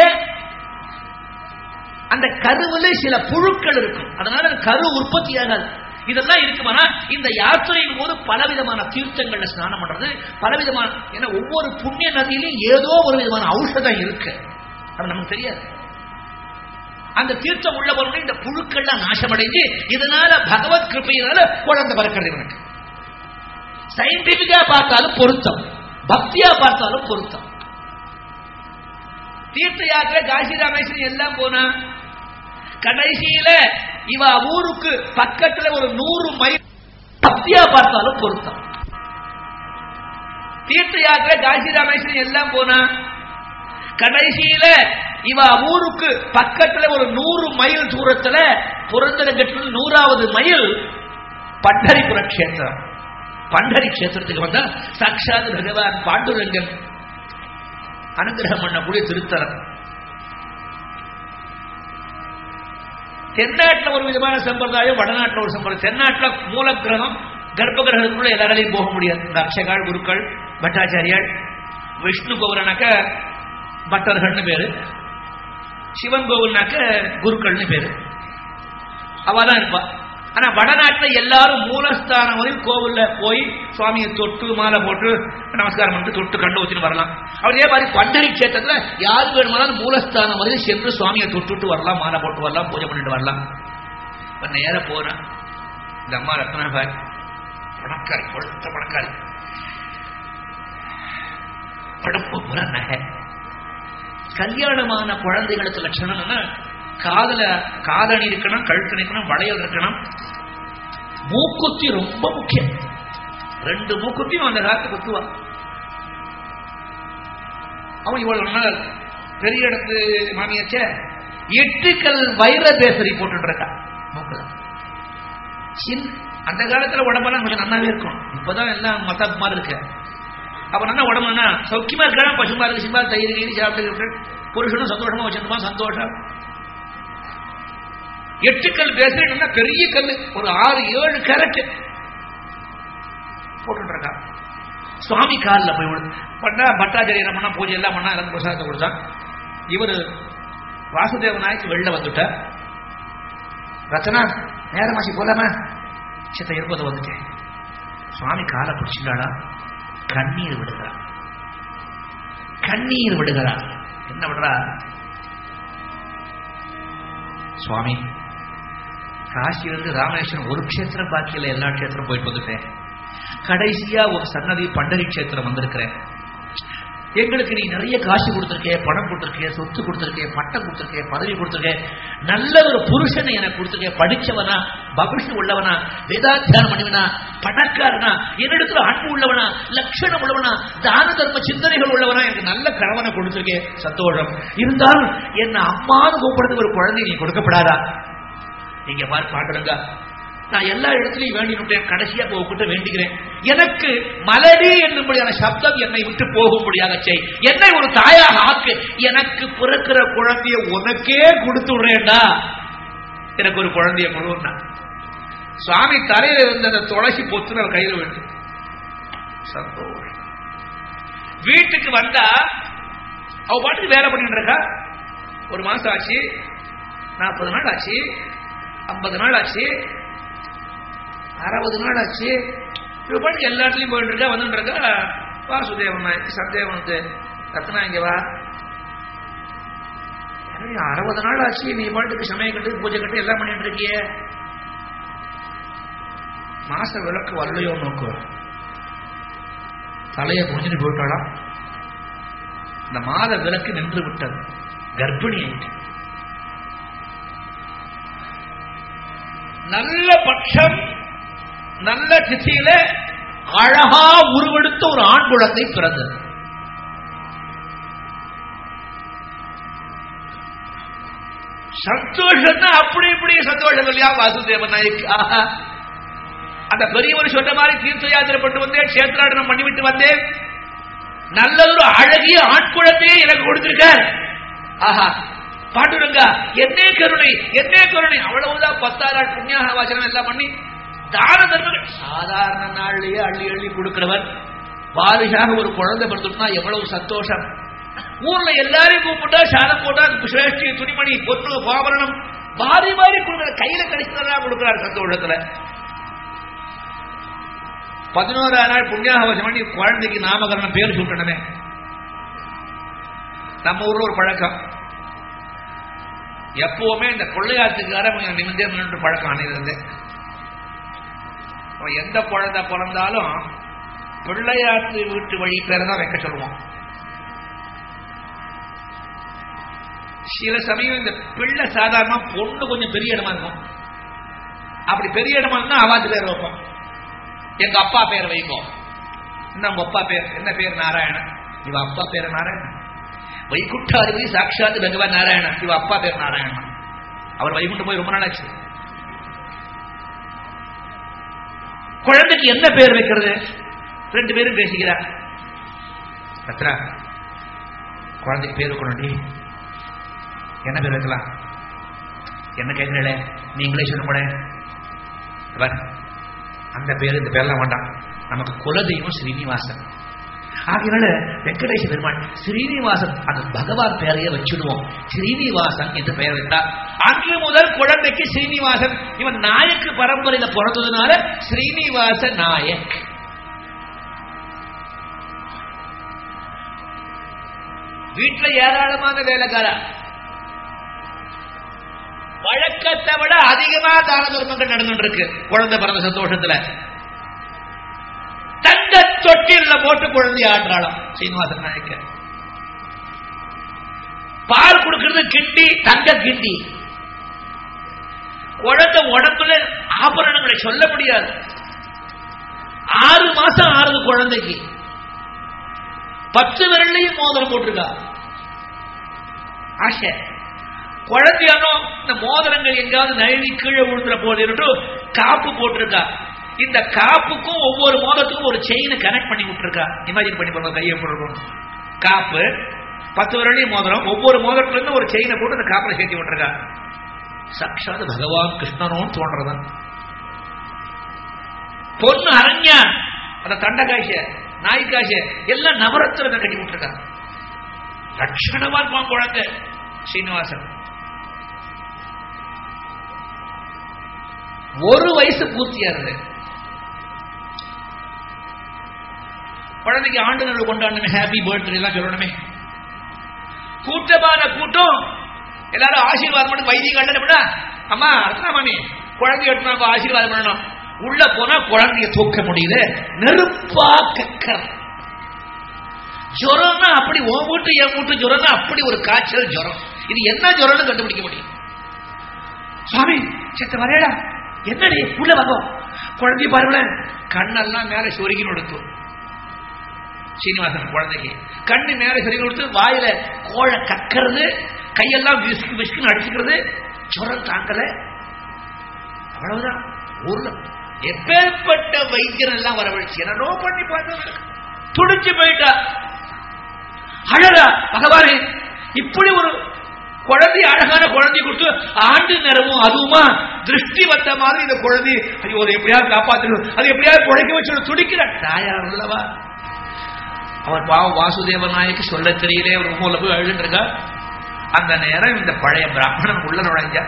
அந்த கருவில் சில புழுக்கள் இருக்கும் அதனால கரு உற்பத்தி ஆகாது இதெல்லாம் இருக்குமானா இந்த யாத்திரையின் போது பலவிதமான தீர்த்தங்கள்ல ஸ்நானம் பண்றது பலவிதமான ஏன்னா ஒவ்வொரு புண்ணிய நதியிலும் ஏதோ ஒரு விதமான ஔஷதம் இருக்கு அது நமக்கு தெரியாது அந்த தீர்த்தம் உள்ள பொருள் இந்த புழுக்கள்லாம் நாசமடைஞ்சு இதனால பகவத் கிருப்பையினால குழந்தை பிறக்கிறது இவனுக்கு சயின்டிபிக்கா பார்த்தாலும் பொருத்தம் பக்தியா பார்த்தாலும் பொருத்தம் தீர்த்த யாத்திரை காசி ராமேஸ்வரம் எல்லாம் போனா கடைசியில இவ ஊருக்கு பக்கத்துல ஒரு நூறு மைல் பக்தியா பார்த்தாலும் பொருத்தம் தீர்த்த யாத்திரை காசி ராமேஸ்வரம் எல்லாம் போனா கடைசியில இவ ஊருக்கு பக்கத்துல ஒரு நூறு மைல் தூரத்துல புரந்தரங்கத்தில் நூறாவது மைல் பண்டரிபுர கஷேத்திரம் பண்டரி கஷேத்திரத்துக்கு வந்தா சாட்சாத் பகவான் பாண்டுரங்கன் அனுகிரகம் பண்ணக்கூடிய திருத்தலம் தென்னாட்டில் ஒரு விதமான சம்பிரதாயம் வடநாட்டில் ஒரு சம்பிரதாயம் தென்னாட்டில் மூல கிரகம் கர்ப்ப கிரகத்துக்குள்ள எல்லாராலையும் போக முடியாது இந்த அக்ஷகால் குருக்கள் பட்டாச்சாரியால் விஷ்ணு கோவிலனாக்க பட்டர்கள்னு பேரு சிவன் கோவில்னாக்க குருக்கள்னு பேரு அவ தான் இருப்பா ஆனா வடநாட்டில் எல்லாரும் மூலஸ்தானம் வரையும் கோவில்ல போய் சுவாமியை தொட்டு மாலை போட்டு நமஸ்காரம் பண்ணிட்டு தொட்டு கண்டு வச்சுட்டு வரலாம் அதே மாதிரி பண்டரி கஷேத்திரத்துல யாரு வேணுமானாலும் மூலஸ்தானம் வரையும் சென்று சுவாமியை தொட்டுட்டு வரலாம் மாலை போட்டு வரலாம் பூஜை பண்ணிட்டு வரலாம் இப்ப நேர போறேன் இந்த அம்மா ரத்னா பாய் பணக்காரி கொழுத்த பணக்காரி படப்பு புற நகை கல்யாணமான குழந்தைகளுக்கு லட்சணம் என்ன காதல காதணி இருக்கணும் கழுத்து இருக்கணும் வளையல் இருக்கணும் மூக்குத்தி ரொம்ப முக்கியம் ரெண்டு மூக்குத்தியும் அந்த காலத்து குத்துவா அவன் இவ்வளவு நாள் பெரிய இடத்து மாமியாச்ச எட்டு கல் வைர பேசரி போட்டு இருக்கா மூக்குல அந்த காலத்துல உடம்பெல்லாம் கொஞ்சம் நல்லாவே இருக்கும் இப்பதான் எல்லாம் மத்த மாதிரி இருக்கு அப்ப நல்லா உடம்புனா சௌக்கியமா இருக்கலாம் பசுமா இருக்கு சிம்பா தயிர் கீரி சாப்பிட்டு புருஷனும் சந்தோஷமா வச்சிருப்பான் சந்தோஷம் எட்டு கல் பேசுறேன்னா பெரிய கல் ஒரு ஆறு ஏழு கேரட் போட்டு சுவாமி காலில் போய் விடு பண்ணா பட்டாச்சாரியர் பண்ணா பூஜை எல்லாம் பண்ணா எல்லாம் பிரசாதத்தை கொடுத்தான் இவர் வாசுதேவ நாய்க்கு வெளில வந்துட்டார் ரச்சனா நேரமாசி போலாமா சித்த இருப்பது வந்துட்டேன் சுவாமி காலை பிடிச்சிட்டாளா கண்ணீர் விடுகிறார் கண்ணீர் விடுகிறார் என்ன விடுறா சுவாமி காசியிலிருந்து ராமேஸ்வரம் ஒரு க்ஷேத்திரம் பாக்கி இல்லை எல்லா க்ஷேத்திரம் போயிட்டு வந்துட்டேன் கடைசியா ஒரு சன்னதி பண்டரி க்ஷேத்திரம் வந்திருக்கிறேன் எங்களுக்கு நீ நிறைய காசு கொடுத்துருக்கே பணம் கொடுத்துருக்கே சொத்து கொடுத்துருக்கே பட்டம் கொடுத்துருக்கே பதவி கொடுத்துருக்கே நல்ல ஒரு புருஷனை எனக்கு கொடுத்துருக்கே படிச்சவனா பகுஷி உள்ளவனா வேதாத்தியானம் பண்ணிவனா பணக்காரனா என்னிடத்துல அன்பு உள்ளவனா லட்சணம் உள்ளவனா தான தர்ம சிந்தனைகள் உள்ளவனா எனக்கு நல்ல கணவனை கொடுத்துருக்கே சந்தோஷம் இருந்தாலும் என்ன அம்மான்னு கூப்பிடுறதுக்கு ஒரு குழந்தை நீ கொடுக்கப்படாதா நீங்க பாரு பாடுறங்க நான் எல்லா இடத்துலையும் வேண்டினுட்டேன் கடைசியா இப்ப உங்ககிட்ட வேண்டிக்கிறேன் எனக்கு மலடி என்னும்படியான சப்தம் என்னை விட்டு போகும்படியாக செய் என்னை ஒரு தாயாக ஆக்கு எனக்கு பிறக்கிற குழந்தைய உனக்கே கொடுத்து விடுறேன்டா எனக்கு ஒரு குழந்தைய முழுவதுனா சுவாமி தலையில இருந்த அந்த துளசி பொத்துன அவர் கையில் விட்டு சந்தோஷம் வீட்டுக்கு வந்தா அவ பாட்டுக்கு வேலை பண்ணிட்டு இருக்கா ஒரு மாசம் ஆச்சு நாற்பது நாள் ஆச்சு ஐம்பது நாள் ஆச்சு அறுபது நாள் ஆச்சு இவ பாட்டுக்கு எல்லா இடத்துலையும் போயிட்டு இருக்கா வந்துட்டு இருக்கா வாசுதேவன் சந்தேவனுக்கு ரத்னா இங்க வா என்னடி, அறுபது நாள் ஆச்சு நீ பாட்டுக்கு சமயம் கட்டு பூஜை கட்டு எல்லாம் பண்ணிட்டு இருக்கியே மாச விளக்கு வரலையோ நோக்கு தலையை கொஞ்சிட்டு போயிட்டாலாம் இந்த மாத விளக்கு நின்று விட்டது கர்ப்பிணி ஆயிட்டு நல்ல பட்சம் நல்ல திசையில அழகா உருவெடுத்த ஒரு ஆண் குழந்தை பிறந்தது சந்தோஷம்னா அப்படி இப்படி சந்தோஷம் இல்லையா வாசுதேவன் நாயக் ஆஹா அந்த பெரியவர் சொன்ன மாதிரி தீர்த்த யாத்திரை பண்ணி வந்தேன் கஷேத்ராடனம் பண்ணிவிட்டு வந்தேன் நல்லதொரு அழகிய ஆண் குழந்தையை எனக்கு கொடுத்திருக்கார் ஆஹா பாட்டுருங்க என்னே கருணை என்னே கருணை அவ்வளவுதான் பத்தாயிரம் புண்ணியாக வாசனம் எல்லாம் பண்ணி தான தர்மங்கள் சாதாரண நாள்லயே அள்ளி அள்ளி கொடுக்கிறவர் பாதுஷாக ஒரு குழந்தை பிறந்துட்டுனா எவ்வளவு சந்தோஷம் ஊர்ல எல்லாரையும் கூப்பிட்டா சாதம் போட்டா சிரேஷ்டி துணிமணி பொண்ணு பாபரணம் மாறி மாறி கொடுக்குற கையில கிடைச்சதெல்லாம் கொடுக்கிறார் சந்தோஷத்துல பதினோராம் நாள் புண்ணியாகவசம் பண்ணி குழந்தைக்கு நாமகரணம் பேர் சூட்டணுமே நம்ம ஊர்ல ஒரு பழக்கம் எப்பவுமே இந்த கொள்ளையாத்துக்கார கொஞ்சம் நிமிந்தே நின்று பழக்கம் அணியிருந்து அவன் எந்த குழந்தை பிறந்தாலும் பிள்ளையாத்து வீட்டு வழி பேரை தான் வைக்க சொல்லுவோம் சில சமயம் இந்த பிள்ளை சாதாரணமா பொண்ணு கொஞ்சம் பெரிய இடமா இருக்கும் அப்படி பெரிய இடமா இருந்தா அவாத்து பேர் வைப்போம் எங்க அப்பா பேர் வைப்போம் என்ன உங்க அப்பா பேர் என்ன பேர் நாராயணன் இவ அப்பா பேர் நாராயணன் வைகுண்டாதிபதி சாட்சாத் பகவான் நாராயணன் இவ அப்பா பேர் நாராயணன் அவர் வைகுண்டம் போய் ரொம்ப நாள் ஆச்சு குழந்தைக்கு என்ன பேர் வைக்கிறது ரெண்டு பேரும் பேசிக்கிறார் ரத்னா குழந்தைக்கு பேர் வைக்கணும்டி என்ன பேர் வைக்கலாம் என்ன கேட்கிறீங்களே நீங்களே சொல்ல கூட அந்த பேர் இந்த பேர்லாம் வேண்டாம் நமக்கு குலதெய்வம் ஸ்ரீனிவாசன் ஆகையினால வெங்கடேஷ பெருமாள் ஸ்ரீனிவாசன் அந்த பகவான் பெயரையே வச்சிடுவோம் ஸ்ரீனிவாசன் என்று பெயர் வைத்தார் அன்று முதல் குழந்தைக்கு ஸ்ரீனிவாசன் இவன் நாயக்கு பரம்பரையில பிறந்ததுனால ஸ்ரீனிவாச நாயக் வீட்டுல ஏராளமான வேலைக்காரா வழக்கத்தை விட அதிகமா தான தர்மங்கள் நடந்துட்டு இருக்கு குழந்தை பிறந்த சந்தோஷத்துல தங்க தொட்டில போட்டு குழந்தை ஆடுறாளாம் சீனிவாசன் நாயக்க பால் கொடுக்கிறது கிண்டி தங்க கிண்டி குழந்தை உடம்புல ஆபரணங்களை சொல்ல முடியாது ஆறு மாசம் ஆறுது குழந்தைக்கு பத்து விரல்லையும் மோதிரம் போட்டிருக்கா ஆசை குழந்தையானோ இந்த மோதிரங்கள் எங்காவது நழுவி கீழே விழுந்துற போது காப்பு போட்டிருக்கா இந்த காப்புக்கும் ஒவ்வொரு மோதிரத்துக்கும் ஒரு செயினை கனெக்ட் பண்ணி விட்டுருக்கா இமேஜின் பண்ணி பாருங்க கையை போடுறோம் காப்பு பத்து வருடம் மோதிரம் ஒவ்வொரு மோதிரத்துல இருந்து ஒரு செயினை போட்டு அந்த காப்பில் சேர்த்து விட்டுருக்கா சாட்சாத் பகவான் கிருஷ்ணனும் தோன்றதான் பொண்ணு அரண்யா அந்த தண்டகாய்ச்ச நாய்க்காய்ச்ச எல்லாம் நவரத்திரத்தை கட்டி விட்டுருக்கா லட்சணமா இருப்பான் குழந்தை ஸ்ரீனிவாசன் ஒரு வயசு பூர்த்தியாருது குழந்தைக்கு ஆண்டு நாள் கொண்டாடணுமே ஹாப்பி பர்த்டே எல்லாம் சொல்லணுமே கூட்டமான கூட்டம் எல்லாரும் ஆசீர்வாதம் பண்ணி வைத்தியம் கண்டன அம்மா அர்த்தனா மாமி குழந்தை எட்டுனா ஆசீர்வாதம் பண்ணணும் உள்ள போனா குழந்தைய தூக்க முடியல நெருப்பா கக்கர் ஜுரம்னா அப்படி ஓ மூட்டு என் மூட்டு ஜுரம்னா அப்படி ஒரு காய்ச்சல் ஜுரம் இது என்ன ஜுரம்னு கண்டுபிடிக்க முடியும் சுவாமி செத்த வரையடா என்னடி உள்ள வந்தோம் குழந்தைய பாருங்களேன் கண்ணெல்லாம் மேல சொருகின்னு எடுக்கும் சீனிவாசன் குழந்தைக்கு கண்ணு மேல சொருகி கொடுத்து வாயில கோழை கக்கிறது கையெல்லாம் விஸ்கு விஸ்குன்னு அடிச்சுக்கிறது ஜுரம் தாங்கல அவ்வளவுதான் ஊர்ல எப்பேற்பட்ட வைத்தியர் எல்லாம் வரவழைச்சு என்னோ பண்ணி பார்த்தவங்க துடிச்சு போயிட்டா அழகா பகவானே இப்படி ஒரு குழந்தை அழகான குழந்தை கொடுத்து ஆண்டு நேரமும் அதுவுமா திருஷ்டி வந்த மாதிரி இந்த குழந்தை ஐயோ அதை எப்படியாவது காப்பாற்றணும் அது எப்படியாவது குழைக்க வச்சு துடிக்கிற தாயார் உள்ளவா அவர் பாவ வாசுதேவ நாயக்கு சொல்ல தெரியலே அவர் மூல போய் அழுதுட்டு இருக்கா அந்த நேரம் இந்த பழைய பிராமணன் உள்ள நுழைஞ்சா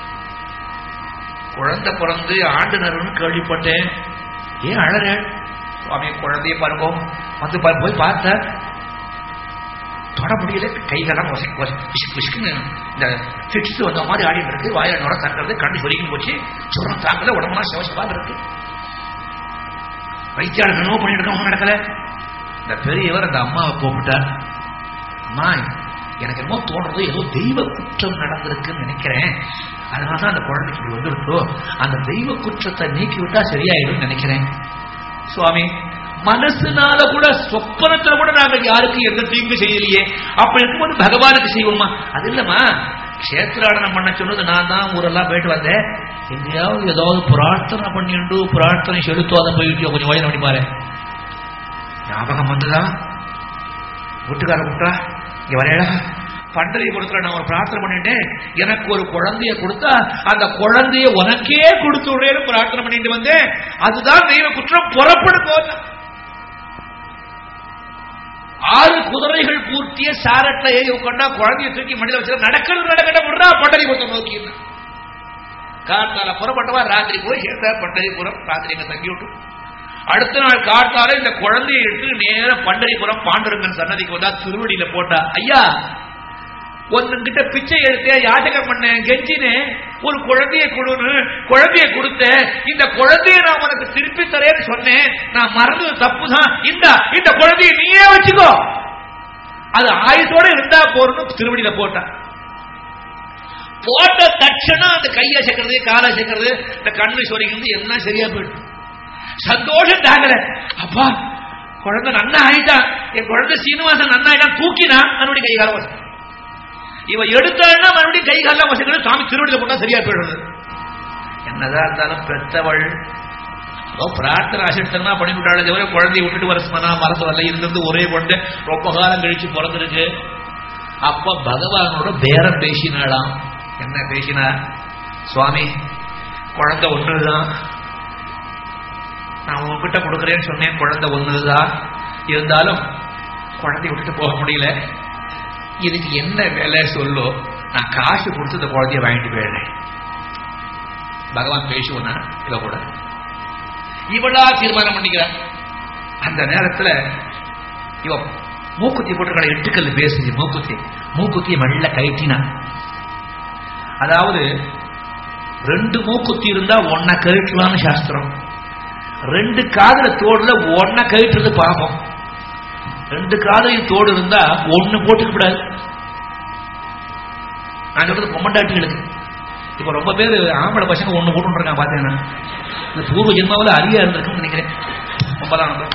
குழந்தை பிறந்து ஆண்டு நேரம்னு கேள்விப்பட்டேன் ஏன் அழற சுவாமி குழந்தைய பாருங்க வந்து பாரு போய் பார்த்த தொட முடியல கைகளாம் பிசுக்குன்னு இந்த ஃபிக்ஸ் வந்த மாதிரி ஆடிட்டு இருக்கு வாயில நுர தக்கிறது கண்டு சொரிக்கும் போச்சு சுரம் தாக்கல உடம்புலாம் சிவசிவாக இருக்கு வைத்தியாளர் என்னவோ பண்ணிட்டு இருக்க ஒன்றும் நடக்கல இந்த பெரியவர் அந்த அம்மாவை கூப்பிட்டார் அம்மா எனக்கு என்னமோ தோன்றது ஏதோ தெய்வ குற்றம் நடந்திருக்குன்னு நினைக்கிறேன் அதனால தான் அந்த குழந்தைக்கு இப்படி வந்துருக்கோ அந்த தெய்வ குற்றத்தை நீக்கி விட்டா சரியாயிடும் நினைக்கிறேன் சுவாமி மனசுனால கூட சொப்பனத்துல கூட நாங்க யாருக்கு எந்த தீங்கு செய்யலையே அப்படி இருக்கும்போது பகவானுக்கு செய்வோமா அது இல்லம்மா கஷேத்திராடனம் பண்ண சொன்னது நான் தான் ஊரெல்லாம் போயிட்டு வந்தேன் எங்கேயாவது ஏதாவது பிரார்த்தனை பண்ணிண்டு பிரார்த்தனை செலுத்தாத போயிட்டு கொஞ்சம் வயது பண்ணி பாரு ஞாபகம் வந்ததா வீட்டுக்கார கூட்டா இங்க வரையடா பண்டரிபுரத்துல நான் ஒரு பிரார்த்தனை பண்ணிட்டேன் எனக்கு ஒரு குழந்தைய கொடுத்தா அந்த குழந்தைய உனக்கே கொடுத்து விடுறேன்னு பிரார்த்தனை பண்ணிட்டு வந்தேன் அதுதான் தெய்வ குற்றம் புறப்படும் போது ஆறு குதிரைகள் பூர்த்திய சாரட்ல ஏறி உட்காண்டா குழந்தைய தூக்கி மடியில வச்சு நடக்கிறது நடக்கட்ட விடுறா பண்டரிபுரத்தை நோக்கி காத்தால புறப்பட்டவா ராத்திரி போய் சேர்ந்தா பண்டரிபுரம் ராத்திரி எங்க தங்கி விட்டு அடுத்த நாள் காட்டால இந்த குழந்தையை எடுத்து நேர பண்டரிபுரம் பாண்டுரங்கன் சன்னதிக்கு வந்தா திருவடியில போட்டா ஐயா ஒன்னுங்கிட்ட பிச்சை எடுத்தேன் யாஜகம் பண்ணேன் கெஞ்சினேன் ஒரு குழந்தைய கொடுன்னு குழந்தைய கொடுத்தேன் இந்த குழந்தைய நான் உனக்கு திருப்பி தரேன்னு சொன்னேன் நான் மறந்தது தப்பு தான் இந்த இந்த குழந்தைய நீயே வச்சுக்கோ அது ஆயுசோட இருந்தா போறணும் திருவடியில போட்டான் போட்ட தட்சணம் அந்த கையை சேர்க்கறது காலை சேர்க்கறது இந்த கண்ணு சொரிக்கிறது எல்லாம் சரியா போயிடும் சந்தோஷம் தாங்கல அப்பா குழந்தை நன்னா ஆயிட்டான் என் குழந்தை சீனிவாசன் நன்னா ஆயிட்டான் தூக்கினா மறுபடியும் கை காலம் வசம் இவ எடுத்தாள்னா மறுபடியும் கை காலம் வசம் சாமி திருவடியில போட்டா சரியா போயிடுறது என்னதான் இருந்தாலும் பெத்தவள் பிரார்த்தனை அசட்டனா பண்ணிவிட்டாள் தவிர குழந்தைய விட்டுட்டு வர மனா மரசு வரல இருந்து ஒரே குழந்தை ரொம்ப காலம் கழிச்சு பிறந்திருக்கு அப்ப பகவானோட பேரம் பேசினாளாம் என்ன பேசினா சுவாமி குழந்தை ஒன்றுதான் நான் உங்ககிட்ட கொடுக்குறேன்னு சொன்னேன் குழந்தை ஒண்ணுதான் இருந்தாலும் குழந்தைய விட்டுட்டு போக முடியல இதுக்கு என்ன வேலை சொல்லோ நான் காசு கொடுத்து இந்த குழந்தைய வாங்கிட்டு போயிடுறேன் பகவான் பேசுவனா இவ கூட இவளா தீர்மானம் பண்ணிக்கிறார் அந்த நேரத்துல இவ மூக்குத்தி போட்டுக்கிற எட்டுக்கல் பேசுது மூக்குத்தி மூக்குத்தியை மெல்ல கழட்டினா அதாவது ரெண்டு மூக்குத்தி இருந்தா ஒன்ன கழட்டலாம்னு சாஸ்திரம் ரெண்டு காதுல தோடுல ஒன்ன கழிட்டுறது பாபம் ரெண்டு காதையும் தோடு இருந்தா ஒண்ணு போட்டுக்க கூடாது நான் சொல்றது பொம்மண்டாட்டிகளுக்கு இப்ப ரொம்ப பேர் ஆம்பளை பசங்க ஒண்ணு போட்டு இருக்கான் பாத்தீங்கன்னா இந்த பூர்வ ஜென்மாவில் அரியா இருந்திருக்குன்னு நினைக்கிறேன் ஒன்பதாம் நம்பர்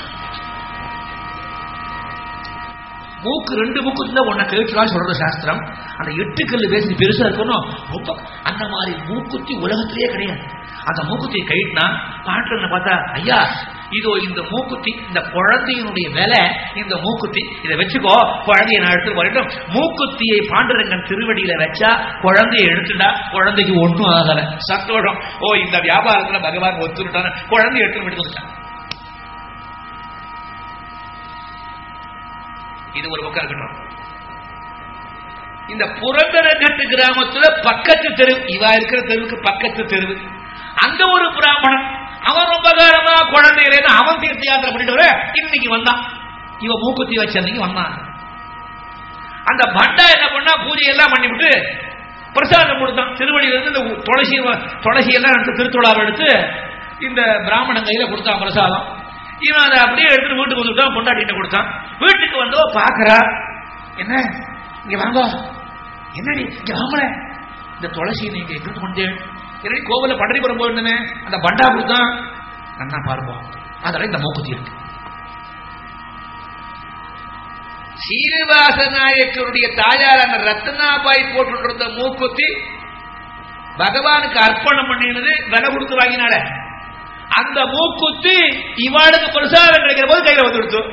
மூக்கு ரெண்டு மூக்கு இருந்தா உன்னை கேட்கலாம் சொல்றது சாஸ்திரம் அந்த எட்டு கல்லு பேசி பெருசா இருக்கணும் ரொம்ப அந்த மாதிரி மூக்குத்தி உலகத்திலேயே கிடையாது அந்த மூக்குத்தியை கைட்டினா பாட்டுல பார்த்தா ஐயா இதோ இந்த மூக்குத்தி இந்த குழந்தையினுடைய விலை இந்த மூக்குத்தி இதை வச்சுக்கோ குழந்தைய நான் எடுத்து வரட்டும் மூக்குத்தியை பாண்டுரங்கன் திருவடியில வச்சா குழந்தைய எடுத்துட்டா குழந்தைக்கு ஒன்றும் ஆகல சந்தோஷம் ஓ இந்த வியாபாரத்துல பகவான் ஒத்துட்டான குழந்தைய எடுத்து விட்டு இது ஒரு பக்கம் இருக்கட்டும் இந்த புரந்தரகட்டு கிராமத்துல பக்கத்து தெரு இவா இருக்கிற தெருவுக்கு பக்கத்து தெருவு அங்க ஒரு பிராமணன் அவன் ரொம்ப காலமா குழந்தைகளேன்னு அவன் தீர்த்த யாத்திரை பண்ணிட்டு வர இன்னைக்கு வந்தான் இவன் மூக்குத்தி வச்ச அன்னைக்கு வந்தான் அந்த பண்டா என்ன பண்ணா பூஜை எல்லாம் பண்ணிவிட்டு பிரசாதம் கொடுத்தான் திருவடியிலிருந்து இந்த துளசி துளசி எல்லாம் எடுத்து திருத்துழாவை எடுத்து இந்த பிராமணன் கையில கொடுத்தான் பிரசாதம் இவன் அதை அப்படியே எடுத்துட்டு வீட்டுக்கு வந்துட்டான் பொண்டாட்டிட்ட கொடுத்தான் வீட்டுக்கு வந்தோ பாக்குறா என்ன இங்க வாங்க என்னடி இங்க வாங்கல இந்த துளசி நீங்க எங்க கொண்டு என்னடி கோவில பண்டரிபுரம் போயிருந்தேனே அந்த பண்டா கொடுத்தான் நன்னா பார்ப்போம் அதெல்லாம் இந்த மூக்குத்தி இருக்கு சீனிவாச நாயக்கருடைய தாயாரான ரத்னாபாய் போட்டு இருந்த மூக்குத்தி பகவானுக்கு அர்ப்பணம் பண்ணினது விலை கொடுத்து வாங்கினால அந்த மூக்குத்தி இவாளுக்கு பிரசாதம் கிடைக்கிற போது கையில வந்து கொடுத்து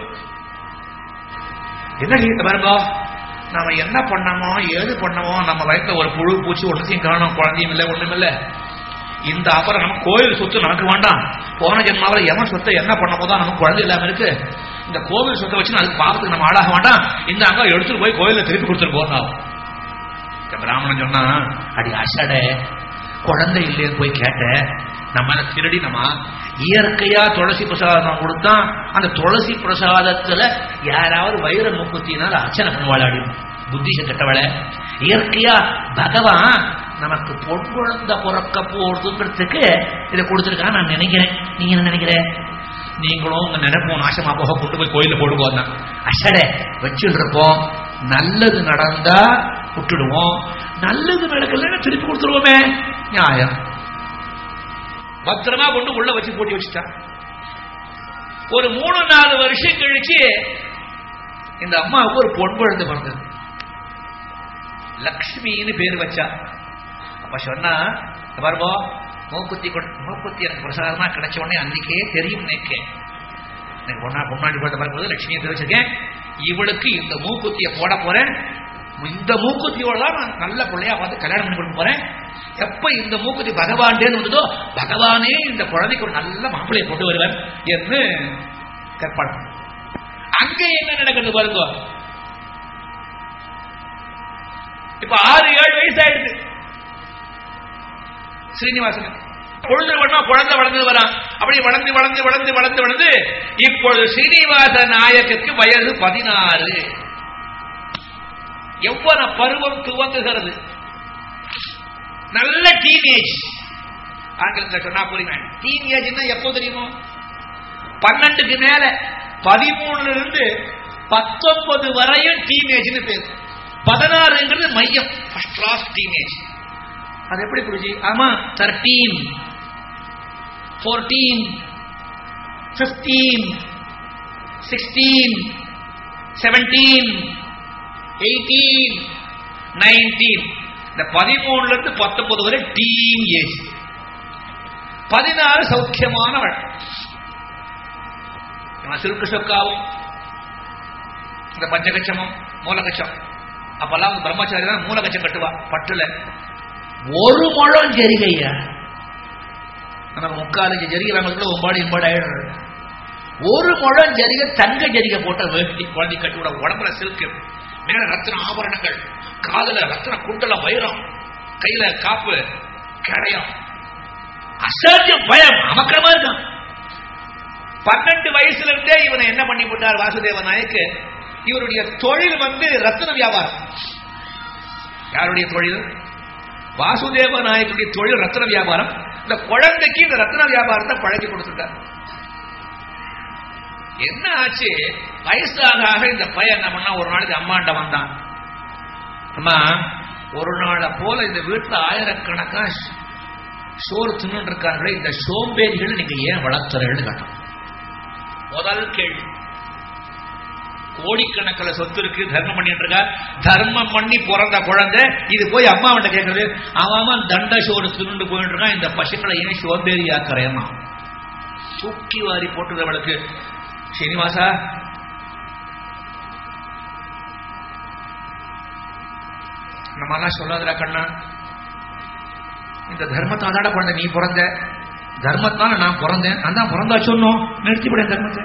என்ன நீங்க பாருங்க நாம என்ன பண்ணமோ ஏது பண்ணமோ நம்ம வயசுல ஒரு புழு பூச்சி ஒன்றுத்தையும் காணும் குழந்தையும் இல்லை ஒண்ணும் இல்லை இந்த அப்புறம் நம்ம கோயில் சொத்து நமக்கு வேண்டாம் போன ஜென்மாவில் எவன் சொத்தை என்ன பண்ணமோ தான் நமக்கு குழந்தை இல்லாம இருக்கு இந்த கோவில் சொத்தை வச்சு அதுக்கு பாவத்துக்கு நம்ம ஆளாக வேண்டாம் இந்த அங்க எடுத்துட்டு போய் கோயில திருப்பி கொடுத்துட்டு போறோம் இந்த பிராமணன் சொன்னா அடி அசடே குழந்தை இல்லையே போய் கேட்ட நம்ம திருடினமா இயற்கையா துளசி பிரசாதம் கொடுத்தா அந்த துளசி பிரசாதத்துல யாராவது வைர முக்குத்தினால அர்ச்சனை பண்ணுவாளாடி புத்தி கெட்டவளை இயற்கையா பகவான் நமக்கு பொன் குழந்தை பிறக்க போறதுங்கிறதுக்கு இதை கொடுத்துருக்கான்னு நான் நினைக்கிறேன் நீங்க என்ன நினைக்கிற நீங்களும் உங்க நினைப்போம் நாசமா போக கொண்டு போய் கோயில போடுவோம் அசடே வச்சுட்டு இருப்போம் நல்லது நடந்தா விட்டுடுவோம் நல்லது நடக்கலன்னு திருப்பி கொடுத்துருவோமே நியாயம் பத்திரமா கொண்டு உள்ள வச்சு பூட்டி வச்சுட்டான் ஒரு மூணு நாலு வருஷம் கழிச்சு இந்த அம்மாவுக்கு ஒரு பொன் குழந்தை பிறந்தது லக்ஷ்மின்னு பேர் வச்சா அப்ப சொன்னா பாருங்க மூக்குத்தி கொடு- மூக்குத்தி எனக்கு பிரசாதமா கிடைச்ச உடனே அன்னைக்கே தெரியும் நினைக்கேன் எனக்கு பொண்ணா பொன்னாடி குழந்தை பார்க்கும்போது லட்சுமியை தெரிவிச்சிருக்கேன் இவளுக்கு இந்த மூக்குத்தியை போட போறேன் இந்த மூக்குத்தியோட தான் நான் நல்ல பிள்ளையா பார்த்து கல்யாணம் பண்ணி கொடுக்க போறேன் எப்ப இந்த மூக்குத்தி பகவான்டேன்னு வந்ததோ பகவானே இந்த குழந்தைக்கு ஒரு நல்ல மாப்பிள்ளையை கொண்டு வருவார் என்று கற்பனை அங்க என்ன நடக்கிறது பாருங்க இப்ப ஆறு ஏழு வயசு ஆயிடுது ஸ்ரீனிவாசன் குழந்தை வளர்ந்தா குழந்தை வளர்ந்து வரான் அப்படி வளர்ந்து வளர்ந்து வளர்ந்து வளர்ந்து வளர்ந்து இப்பொழுது ஸ்ரீனிவாச நாயகருக்கு வயது பதினாறு எவ்வளவு பருவம் துவங்குகிறது நல்ல டீனேஜ் ஆங்கிலத்தில் சொன்னா புரியுமே டீனேஜ்னா எப்போ தெரியுமோ பன்னெண்டுக்கு மேல பதிமூணுல இருந்து பத்தொன்பது வரையும் டீனேஜ்னு பேர் பதினாறுங்கிறது மையம் ஃபர்ஸ்ட் கிளாஸ் டீனேஜ் அது எப்படி புரிஞ்சு ஆமா thirteen fourteen fifteen sixteen seventeen eighteen nineteen இந்த பதிமூணுல இருந்து பத்தொன்பது வரை டீன் ஏஜ் பதினாறு சௌக்கியமானவள் சில்கு சொக்காவும் இந்த பஞ்சகச்சமும் மூலகச்சம் அப்பெல்லாம் வந்து பிரம்மச்சாரி தான் மூலகச்சம் கட்டுவா பட்டுல ஒரு முழம் ஜரிகையா நம்ம முக்காலஞ்சு ஜரிகை வாங்கறதுக்குள்ள ஒம்பாடு இம்பாடு ஆயிடுறது ஒரு முழம் ஜரிகை தங்க ஜரிகை போட்ட வேட்டி குழந்தை கட்டி விட உடம்புல சில்கு மேல ரத்தின ஆபரணங்கள் காதுல ரத்தின குண்டல வைரம் கையில காப்பு கடையம் அசாத்திய பயம் அமக்கரமா இருக்கான் பன்னெண்டு வயசுல இருந்தே இவனை என்ன பண்ணி போட்டார் வாசுதேவ நாயக்கு இவருடைய தொழில் வந்து ரத்தின வியாபாரம் யாருடைய தொழில் வாசுதேவ நாயக்குடைய தொழில் ரத்ன வியாபாரம் இந்த குழந்தைக்கு இந்த ரத்ன வியாபாரத்தை பழகி கொடுத்துட்டார் என்ன ஆச்சு வயசாக ஆக இந்த பையன் என்ன பண்ணா ஒரு நாளைக்கு அம்மாண்ட வந்தான் அம்மா ஒரு நாளை போல இந்த வீட்டுல ஆயிரக்கணக்கா சோறு தின்னு இருக்காங்களே இந்த சோம்பேறிகளை நீங்க ஏன் வளர்த்துறேன்னு கேட்டோம் முதல் கேள்வி கோடிக்கணக்கில் சொத்து இருக்கு தர்மம் பண்ணிட்டு இருக்கா தர்மம் பண்ணி பிறந்த குழந்தை இது போய் அம்மா கிட்ட கேட்கறது அவன் தண்ட சோறு திருண்டு போயிட்டு இருக்கான் இந்த பசுக்களை ஏன் சோம்பேறி ஆக்கிறேன்னா தூக்கி வாரி போட்டுறவளுக்கு சீனிவாசா இந்த மாதிரிலாம் சொல்லாதடா கண்ணா இந்த தர்மத்தாதாட குழந்தை நீ பிறந்த தர்மத்தான நான் பிறந்தேன் நான் தான் பிறந்தா சொன்னோம் நிறுத்திவிடேன் தர்மத்தை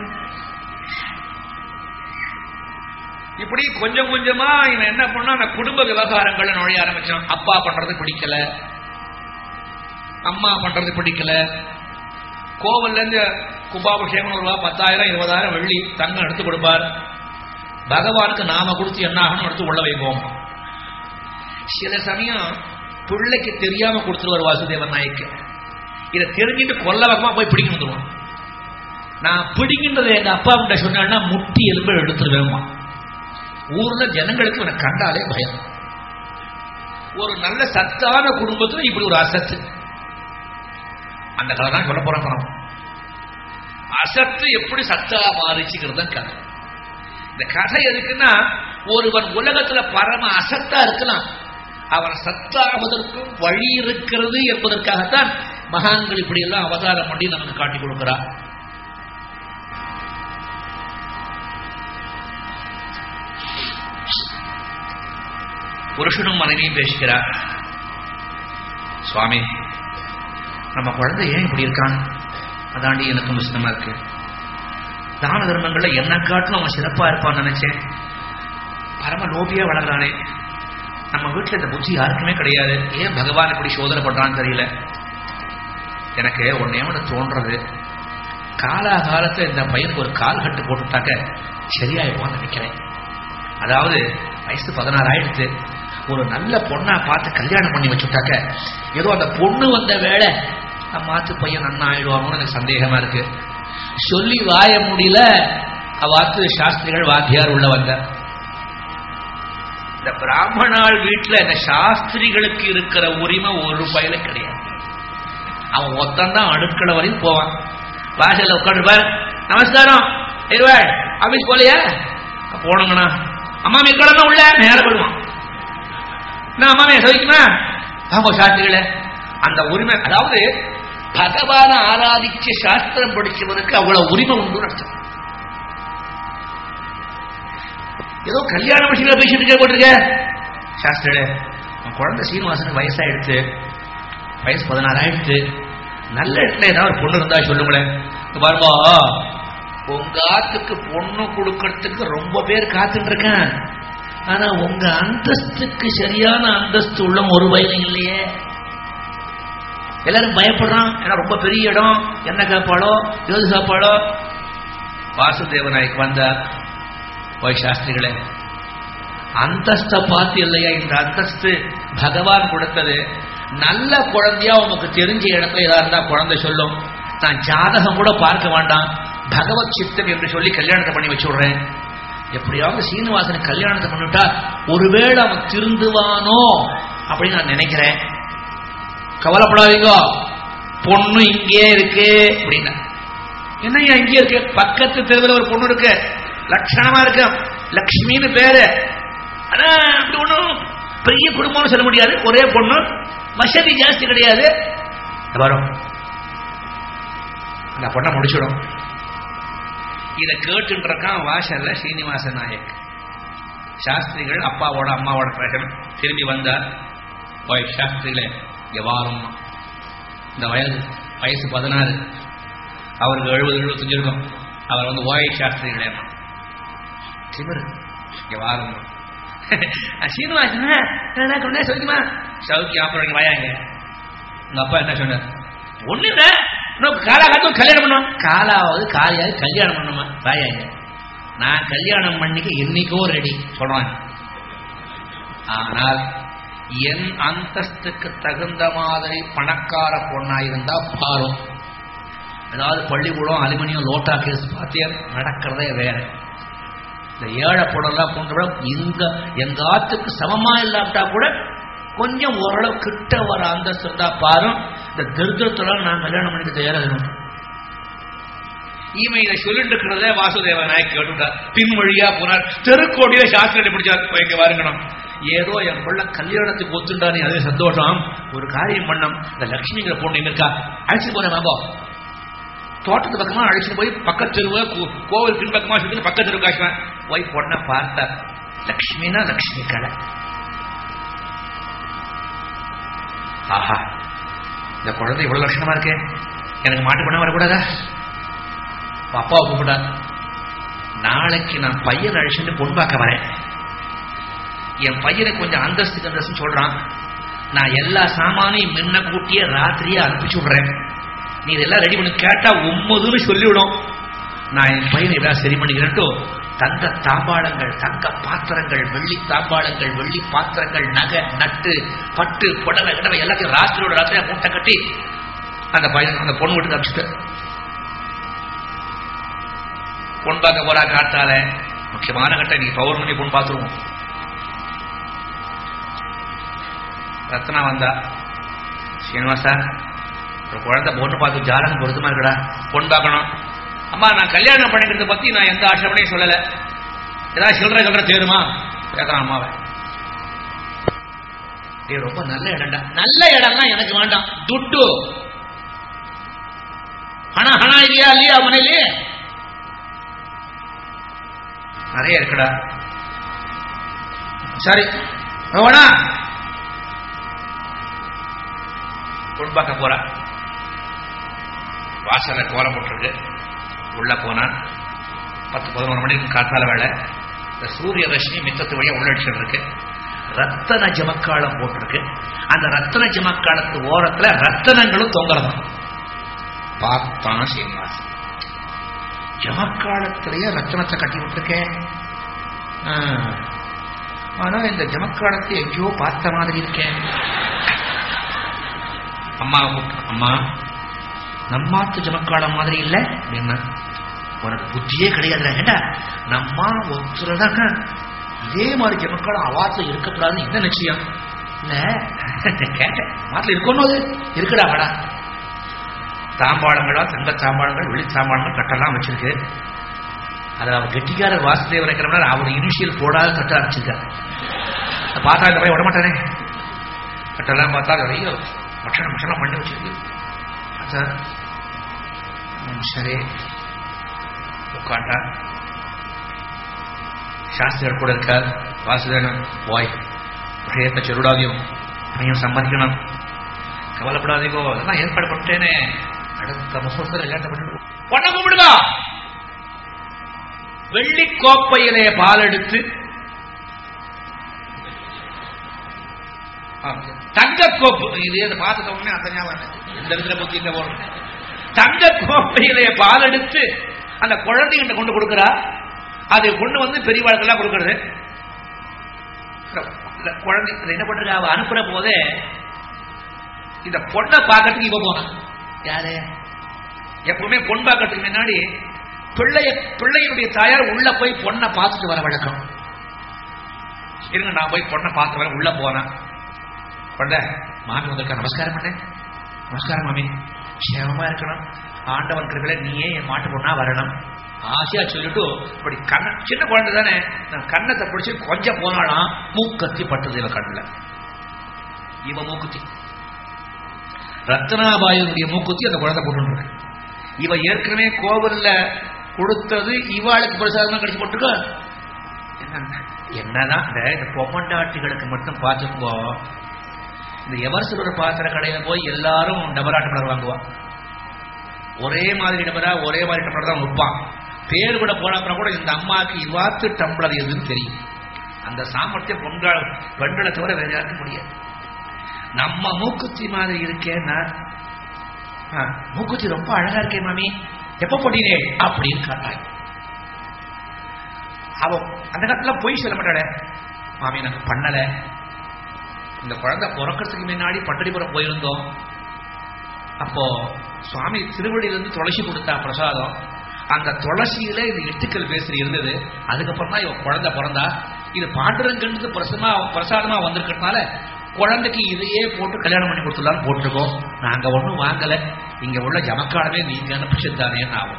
இப்படி கொஞ்சம் கொஞ்சமா இவன் என்ன பண்ணா அந்த குடும்ப விவகாரங்கள்ல நுழைய ஆரம்பிச்சான் அப்பா பண்றது பிடிக்கல அம்மா பண்றது பிடிக்கல கோவில்ல இருந்து கும்பாபிஷேகம் ஒரு ரூபா பத்தாயிரம் இருபதாயிரம் வெள்ளி தங்கம் எடுத்து கொடுப்பார் பகவானுக்கு நாம கொடுத்து என்ன ஆகணும் எடுத்து உள்ள வைப்போம் சில சமயம் பிள்ளைக்கு தெரியாம கொடுத்துருவார் வாசுதேவன் நாயக்கு இதை தெரிஞ்சுட்டு கொல்ல வகமா போய் பிடிக்க வந்துருவான் நான் பிடிக்கின்றதை எங்க அப்பா கிட்ட சொன்னா முட்டி எலும்பு எடுத்துருவேமா ஊர்ல ஜனங்களுக்கு இவனை கண்டாலே பயம் ஒரு நல்ல சத்தான குடும்பத்துல இப்படி ஒரு அசத்து அந்த கதை தான் சொல்ல போறோம் பணம் அசத்து எப்படி சத்தா மாறிச்சுங்கிறது தான் கதை இந்த கதை எதுக்குன்னா ஒருவன் உலகத்துல பரம அசத்தா இருக்கலாம் அவன் சத்தாவதற்கும் வழி இருக்கிறது என்பதற்காகத்தான் மகான்கள் இப்படி எல்லாம் அவதாரம் பண்ணி நமக்கு காட்டி கொடுக்கிறார் புருஷனும் மனைவியும் பேசுகிறார் சுவாமி நம்ம குழந்தை ஏன் இப்படி இருக்கான் அதாண்டி எனக்கு முஸ்லமா இருக்கு தான தர்மங்கள்ல என்ன காட்டிலும் அவன் சிறப்பா இருப்பான்னு நினைச்சேன் பரம லோபியா வளர்றானே நம்ம வீட்டுல இந்த புத்தி யாருக்குமே கிடையாது ஏன் பகவான் இப்படி சோதனை பண்றான்னு தெரியல எனக்கு ஒன்னே ஒன்று தோன்றது காலாகாலத்துல இந்த பையனுக்கு ஒரு கால் கட்டு போட்டுட்டாக்க சரியாயிடுவான்னு நினைக்கிறேன் அதாவது வயசு பதினாறு ஆயிடுத்து ஒரு நல்ல பொண்ணா பார்த்து கல்யாணம் பண்ணி வச்சுட்டாக்க ஏதோ அந்த பொண்ணு வந்த வேலை நம்ம மாத்து பையன் நன்னா ஆயிடுவாங்கன்னு எனக்கு சந்தேகமா இருக்கு சொல்லி வாய முடியல அவாத்து சாஸ்திரிகள் வாத்தியார் உள்ள வந்த இந்த பிராமணாள் வீட்டுல இந்த சாஸ்திரிகளுக்கு இருக்கிற உரிமை ஒரு பயில கிடையாது அவன் ஒத்தந்தான் அடுக்களை வரையும் போவான் வாசல்ல உட்காந்துருப்பார் நமஸ்காரம் இருவாள் ஆபீஸ் போலையா போனங்கண்ணா அம்மா மீக்கடமை உள்ள நேர போடுவான் நான் அம்மாமே சவிக்குமா வாங்க சாஸ்திரிகளே அந்த உரிமை அதாவது பகவான ஆராதிச்ச சாஸ்திரம் படிச்சவனுக்கு அவ்வளவு உரிமை உண்டு அர்த்தம் ஏதோ கல்யாண விஷயங்கள பேசிட்டு இருக்க போட்டிருக்க சாஸ்திரே உன் குழந்தை சீனிவாசனுக்கு வயசாயிடுச்சு வயசு பதினாறு ஆயிடுச்சு நல்ல இடத்துல ஏதாவது ஒரு பொண்ணு இருந்தா சொல்லுங்களேன் இங்க பாருங்க உங்க ஆத்துக்கு பொண்ணு கொடுக்கறதுக்கு ரொம்ப பேர் காத்துட்டு இருக்கேன் ஆனா உங்க அந்தஸ்துக்கு சரியான அந்தஸ்து உள்ள ஒரு வயலும் இல்லையே எல்லாரும் பயப்படுறான் ஏன்னா ரொம்ப பெரிய இடம் என்ன காப்பாளோ யோதி சாப்பாடோ வாசுதேவநாயக் வந்தார் போய் சாஸ்திரிகளே அந்தஸ்தை பார்த்து இல்லையா இந்த அந்தஸ்து பகவான் கொடுத்தது நல்ல குழந்தையா உனக்கு தெரிஞ்ச இடத்துல ஏதா இருந்தா குழந்தை சொல்லும் நான் ஜாதகம் கூட பார்க்க வேண்டாம் பகவத் சித்தம் என்று சொல்லி கல்யாணத்தை பண்ணி வச்சு விடுறேன் எப்படியாவது சீனிவாசன் கல்யாணத்தை பண்ணிவிட்டா ஒருவேளை அவன் திருந்துவானோ அப்படின்னு நான் நினைக்கிறேன் கவலைப்படாதீங்க பொண்ணு இங்கே இருக்கு அப்படின்னா என்னையா இங்கே இருக்கு பக்கத்து தெருவில் ஒரு பொண்ணு இருக்கு லட்சணமா இருக்கு லக்ஷ்மின்னு பேரு ஆனா அப்படி ஒண்ணும் பெரிய குடும்பம்னு சொல்ல முடியாது ஒரே பொண்ணு வசதி ஜாஸ்தி கிடையாது வரும் அந்த பொண்ணை முடிச்சிடும் இதை கேட்டுட்டு இருக்கான் வாசல்ல சீனிவாச நாயக் சாஸ்திரிகள் அப்பாவோட அம்மாவோட பேசணும் திரும்பி வந்தார் ஓய் சாஸ்திரிகளே எவாரம் இந்த வயது வயசு பதினாறு அவருக்கு எழுபது எழுபத்தஞ்சு இருக்கும் அவர் வந்து ஓய் சாஸ்திரிகளே திமிரு எவாரம் சீனிவாசன் என்ன சொன்ன சௌக்கியமா சௌக்கியம் அப்புறம் இங்க வாயாங்க உங்க அப்பா என்ன சொன்னார் ஒண்ணு இல்ல இன்னும் காலாகாலத்தும் கல்யாணம் பண்ணுவோம் காலாவது காலியாவது கல்யாணம் பண்ணுமா வாயாங்க நான் கல்யாணம் பண்ணிக்க என்னைக்கோ ரெடி சொல்றாங்க ஆனால் என் அந்தஸ்துக்கு தகுந்த மாதிரி பணக்கார பொண்ணா இருந்தா பாரும் அதாவது பள்ளிக்கூடம் அலுமினியம் லோட்டா கேஸ் பார்த்தியா நடக்கிறதே வேற இந்த ஏழை பொருளெல்லாம் கொண்டு விட இங்க எங்க ஆத்துக்கு சமமா இல்லாட்டா கூட கொஞ்சம் ஓரளவு கிட்ட வர அந்தஸ்து இருந்தா பாரும் இந்த திருத்தத்துல நான் கல்யாணம் பண்ணிக்க தயாரா இருக்கணும் இவன் இதை சொல்லிட்டு இருக்கிறதே வாசுதேவ நாயக் கேட்டுட்டார் பின் வழியா போனார் தெருக்கோடியில சாஸ்திரத்தை பிடிச்சார் இங்க வாருங்கணும் ஏதோ என் பிள்ளை கல்யாணத்துக்கு ஒத்துண்டானே அதே சந்தோஷம் ஒரு காரியம் பண்ணம் இந்த லட்சுமிங்கிற பொண்ணு எங்க இருக்கா அழைச்சிட்டு போறேன் வாங்கோ தோட்டத்து பக்கமா அழைச்சிட்டு போய் பக்கத்து தெருவு கோவில் பின்பக்கமா சுத்தி பக்கத்து தெருவு காசுவேன் போய் பொண்ணை பார்த்தார் லக்ஷ்மினா லக்ஷ்மி கடை ஆஹா இந்த குழந்தை இவ்வளவு லட்சணமா இருக்கே எனக்கு மாட்டு பண்ண வரக்கூடாதா அப்பாவை கூப்பிட்டா நாளைக்கு நான் பையன் அழிச்சுட்டு பொன் பார்க்க வரேன் என் பையனை கொஞ்சம் அந்தஸ்துக்கு அந்தஸ்து சொல்றான் நான் எல்லா சாமானையும் முன்ன கூட்டியே ராத்திரியே அனுப்பிச்சு விடுறேன் நீ இதெல்லாம் ரெடி பண்ணி கேட்டா ஒன்பதுன்னு சொல்லிவிடும் நான் என் பையனை எல்லாம் சரி பண்ணிக்கிறேன்ட்டு தங்க தாம்பாளங்கள் தங்க பாத்திரங்கள் வெள்ளி தாம்பாளங்கள் வெள்ளி பாத்திரங்கள் நகை நட்டு பட்டு புடவை கிடவை எல்லாத்தையும் ராத்திரியோட ராத்திரியா மூட்டை கட்டி அந்த பையன் அந்த பொண்ணு வீட்டுக்கு அனுப்பிச்சிட்டு பொன் பார்க்க போறா காட்டால முக்கியமான கட்டம் நீ பௌர்ணமி பொன் பார்த்துருவோம் ரத்னா வந்தா சீனிவாசா ஒரு குழந்தை பொண்ணு பார்த்து ஜாதகம் பொருத்தமா இருக்கடா பொண்ணு பார்க்கணும் அம்மா நான் கல்யாணம் பண்ணிக்கிறத பத்தி நான் எந்த ஆட்சேபனையும் சொல்லல ஏதாவது சில்லற சில்லற தேருமா கேட்கறான் அம்மாவை டேய் ரொம்ப நல்ல இடம்டா நல்ல இடம்லாம் எனக்கு வேண்டாம் துட்டு ಹಣ ಹಣ ಇದೆಯಾ ಅಲ್ಲಿ ಆ ಮನೇಲಿ நிறைய இருக்குடா சரி ಹೋಗೋಣ பொன்பாக்க போறா வாசல கோலம் போட்டிருக்கு உள்ள போனா பத்து பதினோரு மணிக்கு காத்தால வேலை இந்த சூரிய ரஷ்மி மித்தத்து வழியா உள்ளடிச்சுட்டு இருக்கு ரத்தன ஜமக்காலம் போட்டிருக்கு அந்த ரத்தன ஜமக்காலத்து ஓரத்துல ரத்தனங்களும் தொங்குறதாம் பார்த்தான் சீனிவாசன் ஜமக்காலத்திலேயே ரத்தனத்தை கட்டி விட்டுருக்கேன் ஆ. ஆனா இந்த ஜமக்காலத்தை எங்கேயோ பார்த்த மாதிரி இருக்கேன் அம்மா கூப்பிட்டு, அம்மா நம்மாத்து ஜமக்காலம் மாதிரி இல்ல அப்படின்னா உனக்கு புத்தியே கிடையாதுடா ஏண்டா நம்மா ஒத்துறதாங்க இதே மாதிரி ஜமக்காலம் அவாத்துல இருக்கக்கூடாதுன்னு என்ன நிச்சயம் இல்ல கேட்டேன் மாட்டில் இருக்கணும் அது இருக்குடா வாடா தாம்பாளங்களா தங்க தாம்பாளங்கள் வெளி தாம்பாளங்கள் கட்டெல்லாம் வச்சிருக்கு அதில் அவர் கெட்டிக்காரர் வாசுதேவர் இருக்கிறவனால அவர் இனிஷியல் போடாத கட்ட ஆரம்பிச்சிருக்கார் அதை பார்த்தா இந்த பையன் விட மாட்டானே கட்டெல்லாம் பார்த்தா நிறைய பட்சணம் பட்சணம் பண்ணி வச்சிருக்கு பார்த்தா ம், சரி உட்காண்டா ಶಾಸ್ತ್ರಿಗಳು ಕೂಡ இருக்கார் வாசுதேவன் போய் விஷயத்தை చెరుడాదీయం பையன் சம்மதிக்கணும் கவலைப்படாதீங்கோ அதெல்லாம் ஏற்பாடு பண்ணிட்டேனே அடுத்த முகூர்த்தம் கல்யாணம் பண்ணிட்டு பொண்ணை கும்பிடுங்க வெள்ளி கோப்பையிலே பால் எடுத்து தங்க கோப்பு இது இதை பார்த்துட்ட உடனே அந்த ஞாபகம் எனக்கு. இந்த இடத்துல புத்தி இந்த போறோம் தங்க கோப்பையிலே பால் எடுத்து அந்த குழந்தைகிட்ட கொண்டு கொடுக்குறா அதை கொண்டு வந்து பெரியவாளுக்கெல்லாம் கொடுக்கறது இந்த குழந்தை இதை என்ன பண்றது அவ அனுப்புற போதே இந்த பொண்ணை பார்க்கறதுக்கு இவ போனான் யாரு எப்பவுமே பொன் பார்க்கறதுக்கு முன்னாடி பிள்ளைய பிள்ளையினுடைய தாயார் உள்ள போய் பொண்ணை பார்த்துட்டு வர வழக்கம் இருங்க நான் போய் பொண்ணை பார்த்து வர உள்ள போனேன் கொண்ட மாமி வந்திருக்கா நமஸ்காரம் பண்ணேன் நமஸ்காரம் மாமி க்ஷேமமா இருக்கணும் ஆண்டவன் கிருபையில நீயே என் மாட்டு பொண்ணா வரணும் ஆசையா சொல்லிட்டு இப்படி கண்ண சின்ன குழந்தை தானே நான் கண்ணத்தை பிடிச்சி கொஞ்சம் போனாலாம் மூக்கத்தி பட்டது இவ கண்ணுல இவ மூக்குத்தி ரத்னாபாயனுடைய மூக்குத்தி அந்த குழந்தை போட்டு இவ ஏற்கனவே கோவில்ல கொடுத்தது இவாளுக்கு பிரசாதம் கடிச்சு போட்டுக்கோ என்ன- என்னதான் இந்த இந்த பொம்மண்டாட்டிகளுக்கு மட்டும் பார்த்துக்கோ இந்த எவர்சலூர் பாத்திர கடையில போய் எல்லாரும் டபரா டம்ளர் வாங்குவா ஒரே மாதிரி டபரா ஒரே மாதிரி டம்ளர் தான் விற்பான் பேர் கூட போன அப்புறம் கூட இந்த அம்மாவுக்கு இவாத்து டம்ளர் எதுன்னு தெரியும் அந்த சாமர்த்தியம் பொங்கல் பெண்களை தவிர வேற யாருக்கும் முடியாது நம்ம மூக்குத்தி மாதிரி இருக்கேன்னா ஆ, மூக்குத்தி ரொம்ப அழகா இருக்கே மாமி எப்ப போட்டீங்க அப்படின்னு காட்டாங்க அவ அந்த காலத்துல பொய் சொல்ல மாட்டாளே மாமி எனக்கு பண்ணல இந்த குழந்தை பிறக்கிறதுக்கு முன்னாடி பட்டடிபுரம் போயிருந்தோம் அப்போ சுவாமி திருவடியிலிருந்து துளசி கொடுத்தா பிரசாதம் அந்த துளசியில இந்த எட்டுக்கல் பேசுறி இருந்தது அதுக்கப்புறம் தான் இவன் குழந்தை பிறந்தா இது பாண்டுரங்கன்னு பிரசமா பிரசாதமா வந்திருக்கிறதுனால குழந்தைக்கு இதையே போட்டு கல்யாணம் பண்ணி கொடுத்துடலாம்னு போட்டிருக்கோம் நாங்க ஒண்ணும் வாங்கல இங்க உள்ள ஜமக்காலமே நீங்க அனுப்பிச்சதுதானேன்னு ஆகும்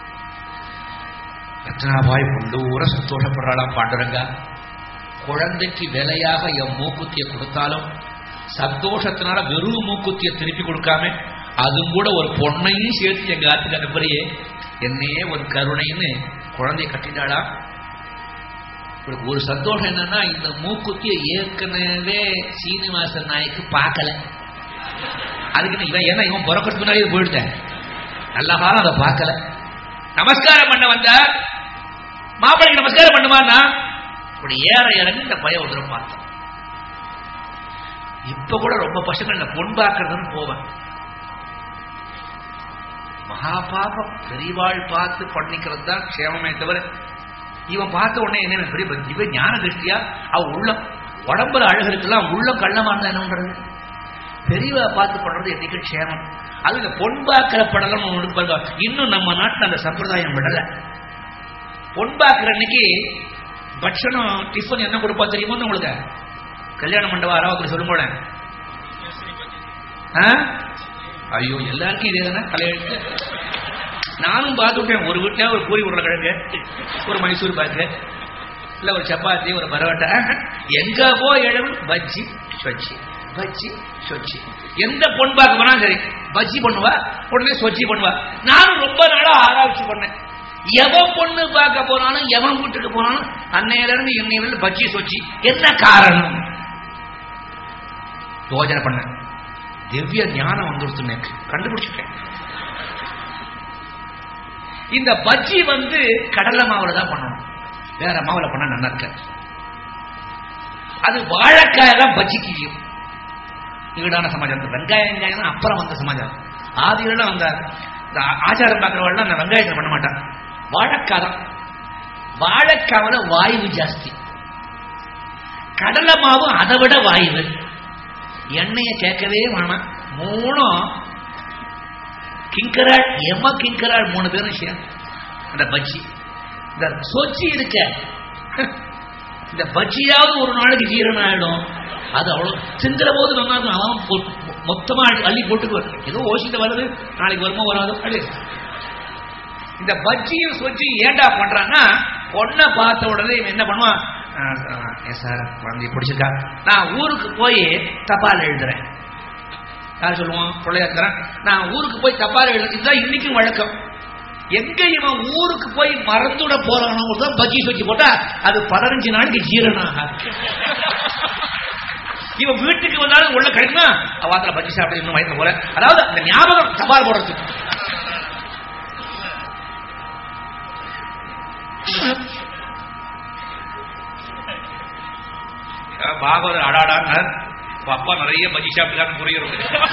ரத்னாபாய் உள்ளூர சந்தோஷப்படுறாளாம் பாண்டுரங்கா குழந்தைக்கு விலையாக என் மூக்குத்தியை கொடுத்தாலும் சந்தோஷத்தினால வெறும் மூக்குத்தியை திருப்பி கொடுக்காம அதுவும் கூட ஒரு பொண்ணையும் சேர்த்து எங்க ஆத்துக்கு அனுப்புறியே என்னையே ஒரு கருணைன்னு குழந்தைய கட்டிட்டாளா இவளுக்கு ஒரு சந்தோஷம் என்னன்னா இந்த மூக்குத்தியை ஏற்கனவே சீனிவாசன் நாய்க்கு பார்க்கல அதுக்கு இவன் ஏன்னா இவன் பிறக்கிறதுக்கு முன்னாடி இது போயிடுத்தேன் நல்ல காலம் அதை பார்க்கல நமஸ்காரம் பண்ண வந்த மாப்பிள்ளைக்கு நமஸ்காரம் பண்ணுவான்னா இப்படி ஏற இறங்கி இந்த பையன் ஒரு தடவை பார்த்தோம் இப்ப கூட ரொம்ப பசங்க இந்த பொன் பார்க்கறதுன்னு போவேன் மகா பாபம் பெரியவாள் பார்த்து பண்ணிக்கிறது தான் க்ஷேமமே தவிர இவன் பார்த்த உடனே என்ன இவன் பெரிய பக்தி இவன் ஞான திருஷ்டியா அவ உள்ளம் உடம்புல அழகு இருக்கலாம் உள்ளம் கள்ளமா இருந்தா என்ன பண்றது பெரியவா பார்த்து பண்றது என்னைக்கு க்ஷேமம் அது இந்த பொன்பாக்கிற படலம் ஒண்ணு இருக்கு பாருங்க. இன்னும் நம்ம நாட்டுல அந்த சம்பிரதாயம் விடல பொன்பாக்குற அன்னைக்கு பட்சணம் டிஃபன் என்ன கொடுப்பா தெரியுமோ உங்களுக்கு கல்யாண மண்டபம் அராவத்தில் சொல்லும் போல ஆ? ஐயோ எல்லாருக்கும் இதே தானே தலையெழுத்து நானும் பார்த்துட்டேன் ஒரு வீட்டில் ஒரு பூரி உருளைக்கிழங்கு ஒரு மைசூர் பாக்கு இல்ல ஒரு சப்பாத்தி ஒரு பரோட்டா எங்க போய் எழுவும் பஜ்ஜி சொச்சி பஜ்ஜி சொச்சி எந்த பொன் பார்க்க போனாலும் சரி பஜ்ஜி பண்ணுவா உடனே சொச்சி பண்ணுவா நானும் ரொம்ப நாளா ஆராய்ச்சி பண்ணேன் எவன் பொண்ணு பார்க்க போனாலும் எவன் வீட்டுக்கு போனாலும் அன்னையில இருந்து இன்னையில இருந்து பஜ்ஜி சொச்சி என்ன காரணம் யோஜனை பண்ணேன் திவ்ய ஞானம் வந்துருச்சு எனக்கு கண்டுபிடிச்சிட்டேன் இந்த பஜ்ஜி வந்து கடலை மாவுல தான் பண்ணணும் வேற மாவுல பண்ணா நல்லா இருக்காது அது வாழைக்காய் தான் பஜ்ஜிக்கு ஈடான சமாச்சாரம் இந்த வெங்காயம் வெங்காயம் தான் அப்புறம் வந்த சமாச்சாரம் ஆதியெல்லாம் அந்த இந்த ஆச்சாரம் பார்க்குறவெல்லாம் அந்த வெங்காயத்தை பண்ண மாட்டான் வாழைக்காய் தான் வாழைக்காவில வாயு ஜாஸ்தி கடலை மாவு அதை விட வாயு எண்ணெயை சேர்க்கவே வேணாம் மூணும் கிங்கராள் எம கிங்கராள் மூணு பேரும் சேர்ந்து அந்த பஜ்ஜி இந்த சொச்சி இருக்க இந்த பஜ்ஜியாவது ஒரு நாளைக்கு ஜீரணம் ஆயிடும் அது அவ்வளவு சிந்துற போது நல்லா இருக்கும் அவன் பொ- மொத்தமா அள்ளி- அள்ளி போட்டுக்குவார் ஏதோ ஓசிட்டு வருது நாளைக்கு வருமோ வராதோ அள்ளி இந்த பஜ்ஜியும் சொச்சியும் ஏன்டா பண்றான்னா பொண்ணை பார்த்த உடனே இவன் என்ன பண்ணுவான் எஸ் சார் குழந்தைய பிடிச்சிருக்கா நான் ஊருக்கு போய் தபால் எழுதுறேன் யார் சொல்லுவான் பிள்ளையா இருக்கிறான் நான் ஊருக்கு போய் தபால் எழுது இதுதான் இன்னைக்கும் வழக்கம் எங்க இவன் ஊருக்கு போய் மறந்துட போறானோ தான் பஜ்ஜி சொச்சி போட்டா அது பதினஞ்சு நாளைக்கு ஜீரணம் ஆகாது இவன் வீட்டுக்கு வந்தாலும் உள்ள கிடைக்குமா அவாத்துல பஜ்ஜி சாப்பிட்டு இன்னும் வயசுல போற அதாவது அந்த ஞாபகம் தபால் போடுறதுக்கு பாகவதர் அடாடான்னார் இப்ப அப்பா நிறைய பஜ்ஜி சாப்பிட்டு புரியுறது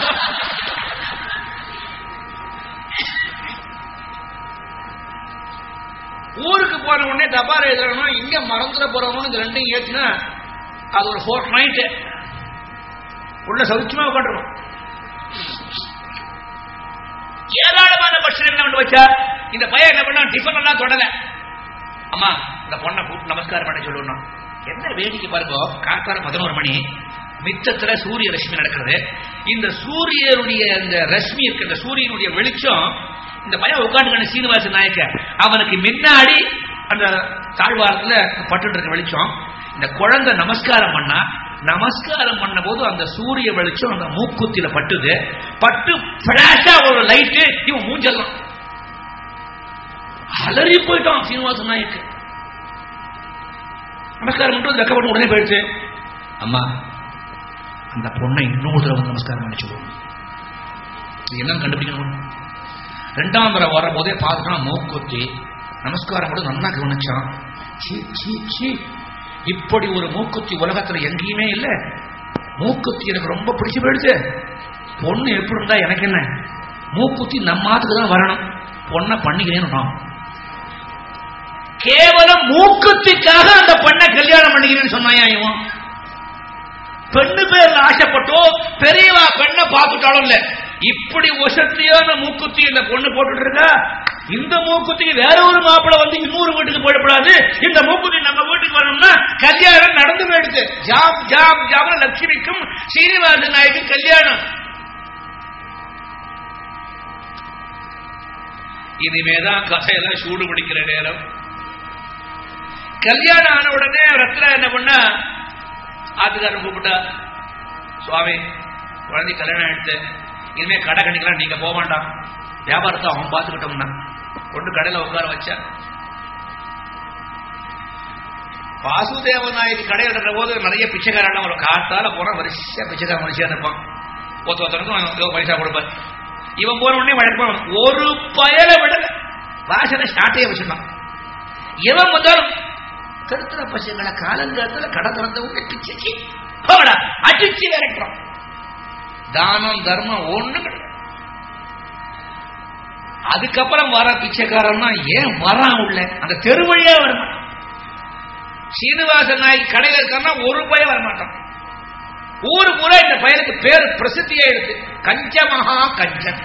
ஊருக்கு போன உடனே தபால் எழுதுறோம் இங்க மறந்துட போறவங்க இந்த ரெண்டையும் ஏத்துனா அது ஒரு ஃபோர்ட் நைட்டு உள்ள சௌக்கியமா உட்காந்துருக்கும் ஏராளமான பட்சம் என்ன பண்ணி வச்சா இந்த பையன் என்ன பண்ணா டிஃபன் எல்லாம் தொடல அம்மா இந்த பொண்ணை கூப்பிட்டு நமஸ்காரம் பண்ண சொல்லணும் என்ன வேடிக்கை பாருங்க காத்தால பதினோரு மணி மித்தத்துல சூரிய ரஷ்மி நடக்கிறது இந்த சூரியனுடைய இந்த ரஷ்மி இருக்கு இந்த சூரியனுடைய வெளிச்சம் இந்த பையன் உட்காந்துக்கான சீனிவாச நாயக்க அவனுக்கு முன்னாடி அந்த தாழ்வாரத்துல பட்டு இருக்க வெளிச்சம் இந்த குழந்தை நமஸ்காரம் பண்ணா நமஸ்காரம் பண்ண போது அந்த சூரிய வெளிச்சம் அந்த மூக்குத்தில பட்டுது பட்டு பிளாஷா ஒரு லைட்டு இவன் மூஞ்சல்லாம் அலறி போயிட்டான் சீனிவாச நாயக்கு நமஸ்காரம் மட்டும் வெக்கப்பட்டு உடனே போயிடுச்சு அம்மா அந்த பொண்ணை இன்னொரு தடவை வந்து நமஸ்காரம் பண்ணி சொல்லுவோம் இது என்னன்னு கண்டுபிடிக்கணும் ரெண்டாம் தடவை வர போதே பார்த்துட்டான் மூக்குத்தி நமஸ்காரம் கூட நல்லா கவனிச்சான் சீ சீ சீ இப்படி ஒரு மூக்குத்தி உலகத்துல எங்கேயுமே இல்ல மூக்குத்தி எனக்கு ரொம்ப பிடிச்சு போயிடுச்சு பொண்ணு எப்படி இருந்தா எனக்கு என்ன மூக்குத்தி நம்ம ஆத்துக்கு தான் வரணும் பொண்ணை பண்ணிக்கிறேன்னு கேவலம் மூக்குத்திக்காக அந்த பெண்ணை கல்யாணம் பண்ணிக்கிறேன்னு சொன்னாயா இவன் பெண்ணு பேர்ல ஆசைப்பட்டோ பெரியவா பெண்ணை பார்த்துட்டாலும் இல்ல இப்படி ஒசத்தியான மூக்குத்தி இந்த பொண்ணு போட்டுட்டு இருக்கா இந்த மூக்குத்திக்கு வேற ஒரு மாப்பிளை வந்து இன்னொரு வீட்டுக்கு போயிடக்கூடாது இந்த மூக்குத்தி நம்ம வீட்டுக்கு வரணும்னா கல்யாணம் நடந்து போயிடுது ஜாம் ஜாம் ஜாம் லட்சுமிக்கும் சீனிவாச நாய்க்கு கல்யாணம் இனிமேதான் கதையெல்லாம் சூடு பிடிக்கிற நேரம் கல்யாணம் ஆன உடனே ரத்னா என்ன பண்ணா ஆத்துக்காரன் கூப்பிட்டா சுவாமி குழந்தை கல்யாணம் எடுத்து இனிமே கடை கணிக்கலாம் நீங்க போக வேண்டாம் வியாபாரத்தை அவன் பார்த்துக்கிட்டோம்னா கொண்டு கடையில உட்கார வச்சா வாசுதேவ நாயக்கு கடை எடுக்கிற போது நிறைய பிச்சைக்காரெல்லாம் ஒரு காத்தால போனா வரிசையா பிச்சைக்கார மனுஷியா இருப்பான் ஒருத்த ஒருத்தருக்கும் ஏதோ பைசா கொடுப்பார் இவன் போன உடனே வழக்கம் ஒரு பயல விட வாசனை ஸ்டார்ட்டே வச்சிருந்தான் இவன் வந்தாலும் கருத்துற பசங்களை காலங்காலத்துல கடை திறந்த உடனே பிச்சைக்கு போடா அடிச்சு விரட்டுறோம் தானம் தர்மம் ஒண்ணு கிடையாது அதுக்கப்புறம் வர பிச்சைக்காரன்னா ஏன் வரான் உள்ள அந்த தெருவழியா வரணும் சீனிவாசன் நாய் கடையில் இருக்கான்னா ஒரு பையன் வரமாட்டான் ஊரு பூரா இந்த பையனுக்கு பேர் பிரசித்தியே இருக்கு கஞ்சமகா கஞ்சன்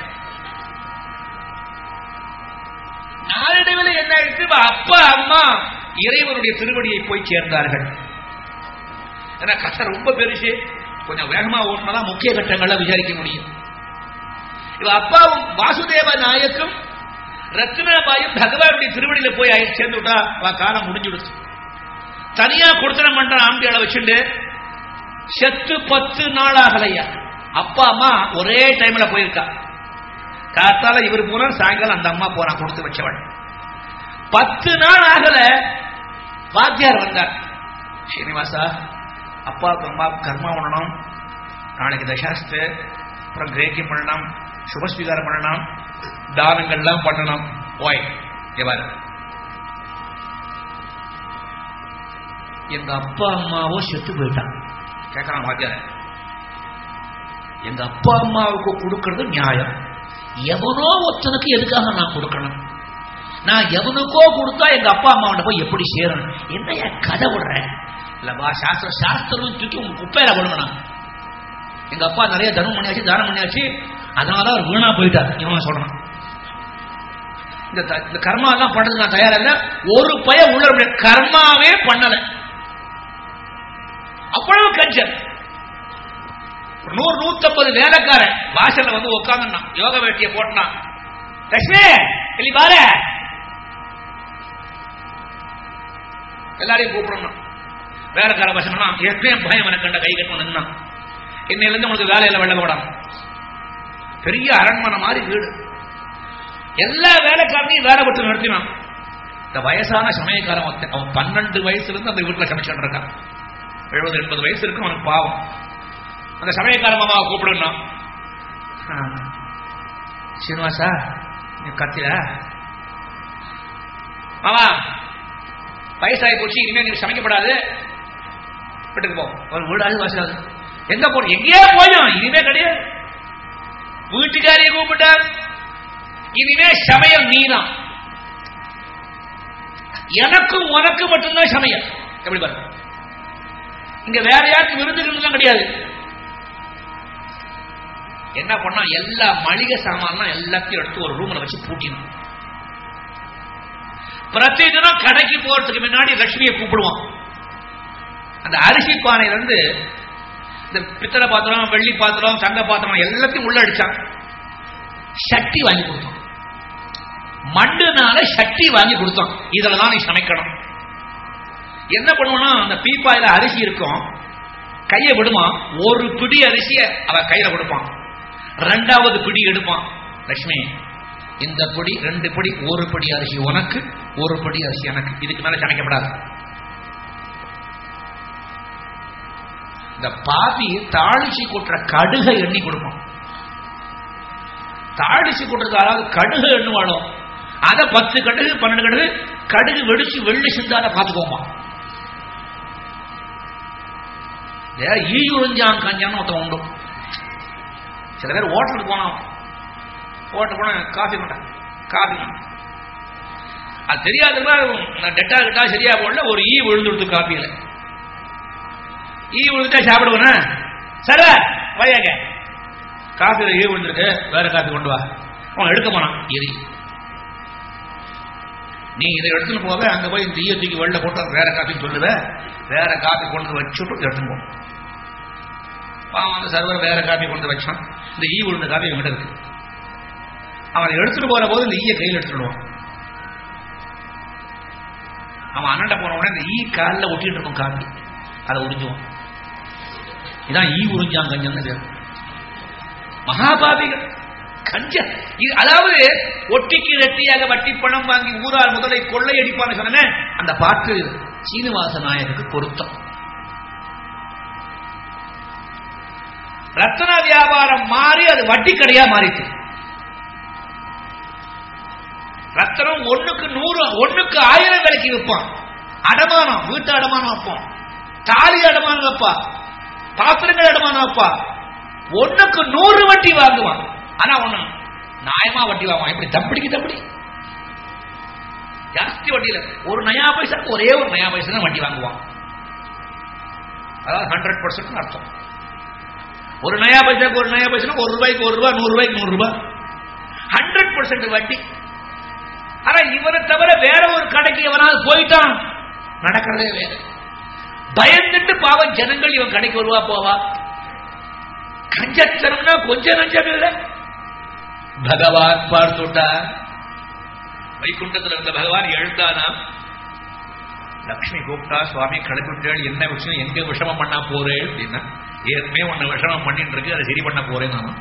நாளடைவில் என்ன ஆயிடுச்சு இவ அப்பா அம்மா இறைவனுடைய திருவடியை போய் சேர்ந்தார்கள் ஏன்னா கதை ரொம்ப பெருசு கொஞ்சம் வேகமா ஓட்டினாதான் முக்கிய கட்டங்களை விசாரிக்க முடியும் இவ அப்பாவும் வாசுதேவ நாயக்கும் ரத்னாபாயும் பகவானுடைய திருவடியில போய் ஆயி சேர்ந்து விட்டா அவ காலம் முடிஞ்சுடுச்சு தனியா கொடுத்தனம் பண்ற ஆம்பியாளை வச்சுட்டு செத்து பத்து நாள் ஆகலையா அப்பா அம்மா ஒரே டைம்ல போயிருக்கா காத்தால இவர் போனார் சாயங்காலம் அந்த அம்மா போறான் கொடுத்து வச்சவள் பத்து நாள் ஆகல வாத்தியார் வந்தார் ஸ்ரீனிவாசா அப்பாவுக்கு அம்மாவுக்கு கர்மா பண்ணணும் நாளைக்கு தசாஸ்து அப்புறம் கிரேக்கியம் பண்ணணும் சுபஸ்வீகாரம் பண்ணணும் தானங்கள்லாம் பண்ணணும் ஓய் எவ்வாறு எங்க அப்பா அம்மாவோ செத்து போயிட்டான் கேட்கலாம் வாத்தியார எங்க அப்பா அம்மாவுக்கு கொடுக்கறது நியாயம் எவனோ ஒருத்தனுக்கு எதுக்காக நான் கொடுக்கணும் நான் எவனுக்கோ கொடுத்தா எங்க அப்பா அம்மாவோட போய் எப்படி சேரணும் என்னையா கதை விடுறேன் இல்லப்பா சாஸ்திரம் சாஸ்திரம் தூக்கி உங்க குப்பையில விடணும் எங்க அப்பா நிறைய தர்மம் பண்ணியாச்சு தானம் பண்ணியாச்சு அதனால அவர் வீணா போயிட்டார் இவன் சொல்றான் இந்த த- இந்த கர்மா எல்லாம் பண்றதுக்கு நான் தயாரா இல்ல ஒரு பய உள்ள இருக்க கர்மாவே பண்ணல அவ்வளவு கஞ்சன் ஒரு நூறு நூத்தம்பது வேலைக்காரன் வாசல்ல வந்து உட்காந்துனான் யோக வேட்டியை போட்டான் லட்சுமி இல்லை பாரு எல்லாரையும் கூப்பிடணும் வேலைக்கார வசனமா எப்பயும் பயம் எனக்கு கண்ட கை கட்டணும் நின்னான் இன்னையில இருந்து உங்களுக்கு வேலையில வெள்ள போடாம பெரிய அரண்மனை மாதிரி வீடு எல்லா வேலைக்காரனையும் வேலை விட்டு நிறுத்தினான் இந்த வயசான சமயக்காரன் ஒருத்தன் அவன் பன்னெண்டு வயசுல இருந்து அந்த வீட்டுல சமைச்சுட்டு இருக்கான் எழுபது எண்பது வயசு இருக்கும் அவனுக்கு பாவம் அந்த சமயக்கார மாமாவை கூப்பிடுனா சீனிவாசா நீ கத்தியா மாமா வயசாகி போச்சு இனிமே நீ சமைக்கப்படாது வீட்டுக்கு போ ஒரு வீடாது வாசாது எங்க போன எங்கேயே போயும் இனிமே கிடையாது வீட்டுக்காரியை கூப்பிட்டார் இனிமே சமையல் நீதான் எனக்கும் உனக்கு மட்டும்தான் சமையல் எப்படி பாருங்க இங்க வேற யாருக்கும் விருந்துகள் கிடையாது என்ன பண்ணா எல்லா மளிகை சாமான்லாம் எல்லாத்தையும் எடுத்து ஒரு ரூம்ல வச்சு பூட்டினான் பிரதி தினம் கடைக்கு போறதுக்கு முன்னாடி லட்சுமியை கூப்பிடுவான் அந்த அரிசி பானையில இருந்து இந்த பித்தளை பாத்திரம் வெள்ளி பாத்திரம் தங்க பாத்திரம் எல்லாத்தையும் உள்ள அடிச்சான் சட்டி வாங்கி கொடுத்தான் மண்ணுனால சட்டி வாங்கி கொடுத்தான் இதுல தான் நீ சமைக்கணும் என்ன பண்ணுவானா அந்த பீப்பாயில அரிசி இருக்கும் கையை விடுமா ஒரு பிடி அரிசிய அவ கையில கொடுப்பான் ரெண்டாவது பிடி எடுப்பான் லட்சுமி இந்த பிடி ரெண்டு பிடி ஒரு பிடி அரிசி உனக்கு ஒரு பிடி அரிசி எனக்கு இதுக்கு மேல சமைக்கப்படாது இந்த பாதி தாளிச்சு கொட்டுற கடுகை எண்ணி கொடுப்பான் தாளிச்சு கொட்டுறது அதாவது கடுகு எண்ணுவாளும் அத பத்து கடுகு பன்னெண்டு கடுகு கடுகு வெடிச்சு வெள்ளி சிந்தாத பார்த்துக்கோமா ஈயுறிஞ்சான் கஞ்சான்னு ஒருத்தன் உண்டு சில பேர் ஹோட்டலுக்கு போனான் ஹோட்டல் போன காஃபி கொண்டேன் காஃபி கொண்டேன் அது தெரியாதுன்னா டெட்டா கிட்டா சரியா போடல ஒரு ஈ விழுந்துடுது காஃபியில ஈ விழுந்துட்டா சாப்பிடுவேனா சர வையாங்க காஃபியில் ஈ விழுந்திருக்கு வேற காஃபி கொண்டு வா அவன் எடுக்க போனான் எரி நீ இதை எடுத்துன்னு போக அங்க போய் இந்த ஈய தூக்கி வெளில போட்டு வேற காஃபின்னு சொல்லுவ வேற காஃபி கொண்டு வச்சுட்டு எடுத்துன்னு போ பாவம் அந்த சர்வர் வேற காஃபி கொண்டு வச்சான் இந்த ஈ விழுந்த காஃபி இவங்கிட்ட இருக்கு அவன் எடுத்துட்டு போற போது இந்த ஈய கையில் எடுத்துடுவான் அவன் அண்ணண்ட போன உடனே இந்த ஈ காலில் ஒட்டிட்டு இருக்கும் காஃபி அதை உறிஞ்சுவான் இதான் ஈ உறிஞ்சான் கஞ்சன்னு பேர் மகாபாபிகள் கஞ்ச இது அதாவது ஒட்டிக்கு ரெட்டியாக வட்டி பணம் வாங்கி ஊரார் முதலை கொள்ளையடிப்பான்னு சொன்ன அந்த பாட்டு சீனிவாச நாயருக்கு பொருத்தம் ரத்தன வியாபாரம் மாறி அது வட்டி கடையா மாறிச்சு ரத்தனம் ஒண்ணுக்கு நூறு ஒண்ணுக்கு ஆயிரம் விலைக்கு விற்பான் அடமானம் வீட்டு அடமானம் வைப்போம் தாலி அடமானம் வைப்பா பாத்திரங்கள் அடமானம் வைப்பா ஒண்ணுக்கு நூறு வட்டி வாங்குவான் ஆனா ஒண்ணு நியாயமா வட்டி வாங்குவான் இப்படி தப்படிக்கு தப்படி ஜாஸ்தி வட்டியில ஒரு நயா பைசாக்கு ஒரே ஒரு நயா பைசா தான் வட்டி வாங்குவான் அதாவது ஹண்ட்ரட் பர்சன்ட் அர்த்தம் ஒரு நயா பைசாக்கு ஒரு நயா பைசா ஒரு ரூபாய்க்கு ஒரு ரூபாய் நூறு ரூபாய்க்கு நூறு ரூபாய் ஹண்ட்ரட் பர்சன்ட் வட்டி ஆனா இவனை தவிர வேற ஒரு கடைக்கு எவனாவது போயிட்டான் நடக்கிறதே வேற பயந்துட்டு பாவம் ஜனங்கள் இவன் கடைக்கு வருவா போவா கஞ்சத்தனம்னா கொஞ்சம் நஞ்சம் இல்லை பகவான் பார்த்துட்டா வைகுண்டத்தில் இருந்த பகவான் எழுந்தானா லக்ஷ்மி கூப்பிட்டா சுவாமி கிளப்பிட்டேள் என்ன விஷயம் எங்க விஷமம் பண்ணா போறேன் அப்படின்னா ஏற்கனவே உன்னை விஷமம் பண்ணிட்டு இருக்கு அதை சரி பண்ண போறேன் நானும்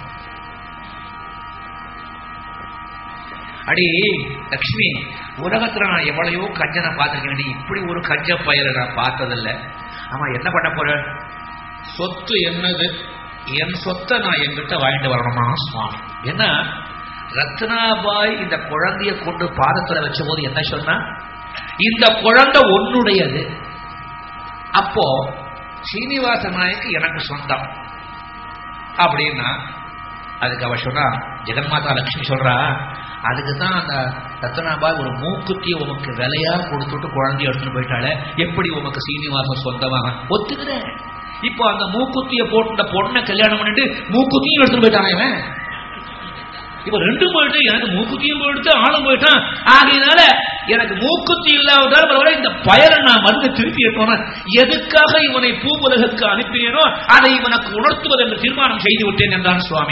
அடி லக்ஷ்மி உலகத்துல நான் எவ்வளையோ கஞ்சனை பார்த்திருக்கேன் நீ இப்படி ஒரு கஞ்ச பயலை நான் பார்த்ததில்ல ஆமா என்ன பண்ண போற சொத்து என்னது என் சொத்தை நான் என்கிட்ட வாங்கிட்டு வரணுமா சுவாமி என்ன ரத்னாபாய் இந்த குழந்தைய கொண்டு பாதத்துல வச்ச போது என்ன சொன்னா இந்த குழந்தை உன்னுடையது அப்போ சீனிவாச நாயக்கு எனக்கு சொந்தம் அப்படின்னா அதுக்கு அவ சொன்னா ஜெகன்மாதா லட்சுமி சொல்றா அதுக்கு தான் அந்த ரத்னாபாய் ஒரு மூக்குத்தி உமக்கு விலையா கொடுத்துட்டு குழந்தைய எடுத்துட்டு போயிட்டாலே எப்படி உமக்கு சீனிவாசன் சொந்தமாக ஒத்துக்கிறேன் இப்போ அந்த மூக்குத்திய போட்டு பொண்ணை கல்யாணம் பண்ணிட்டு மூக்குத்தியும் எடுத்துட்டு போயிட்டான் இவன் இப்ப ரெண்டும் போயிட்டு எனக்கு மூக்குத்தியும் போயிட்டு ஆளும் போயிட்டான் ஆகையினால எனக்கு மூக்குத்தி இல்லாவிட்டால் பரவாயில்ல இந்த பயலை நான் மருந்து திருப்பி எடுக்கணும் எதுக்காக இவனை பூவுலகுக்கு அனுப்பினேனோ அதை இவனுக்கு உணர்த்துவது என்று தீர்மானம் செய்து விட்டேன் என்றான் சுவாமி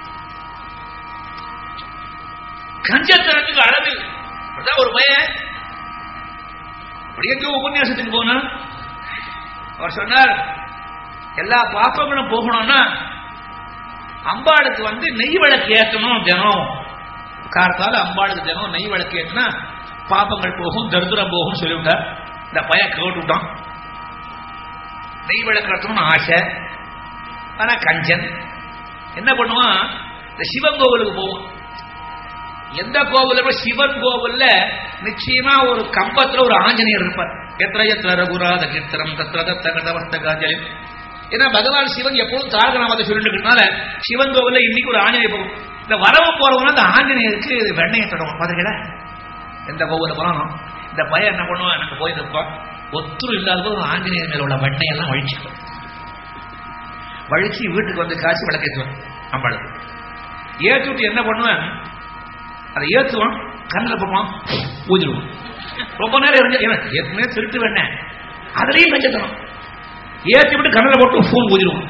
கஞ்சத்தனத்துக்கு அளவில் அதான் ஒரு பையன் அப்படி எங்க உபன்யாசத்துக்கு போனா அவர் சொன்னார் எல்லா பாப்பங்களும் போகணும்னா அம்பாளுக்கு வந்து நெய் விளக்கு ஏற்றணும் தினம் காலத்தால அம்பாளுக்கு தினம் நெய் விளக்கு ஏற்றினா பாப்பங்கள் போகும் தரித்திரம் போகும் சொல்லிவிட்டார் இந்த பையன் கேட்டு விட்டான் நெய் விளக்கு ஏற்றணும்னு ஆசை ஆனா கஞ்சன் என்ன பண்ணுவான் இந்த சிவன் கோவிலுக்கு போவோம் எந்த கோவில சிவன் கோவில்ல நிச்சயமா ஒரு கம்பத்துல ஒரு ஆஞ்சநேயர் இருப்பார் எத்திர எத்திர ரகுராத கீர்த்தனம் தத்திர தத்த கடவஸ்த காஜலி ஏன்னா பகவான் சிவன் எப்போதும் தாரகநாமத்தை சொல்லிட்டு இருக்கனால சிவன் கோவில்ல இன்னைக்கு ஒரு ஆஞ்சநேயர் போகும் இந்த வரவு போறவங்க அந்த ஆஞ்சநேயருக்கு வெண்ணையை தொடங்கும் பாத்துக்கல எந்த கோவில போனாலும் இந்த பையன் என்ன பண்ணுவான் எனக்கு போய் இருப்பான் ஒத்துரும் இல்லாத போது ஆஞ்சநேயர் மேல உள்ள வெண்ணையெல்லாம் வழிச்சுக்கும் வழிச்சு வீட்டுக்கு வந்து காசு விளக்கேற்றுவேன் அம்பாளுக்கு ஏற்றி விட்டு என்ன பண்ணுவேன் அதை ஏற்றுவான் கண்ணில் போடுவான் ஊதிடுவான் ரொம்ப நேரம் இருந்து ஏற்கனவே திருட்டு வேணேன் அதுலயும் கஞ்சத்தனம் ஏற்றி விட்டு கண்ணில் போட்டு ஃபோன் ஊதிடுவான்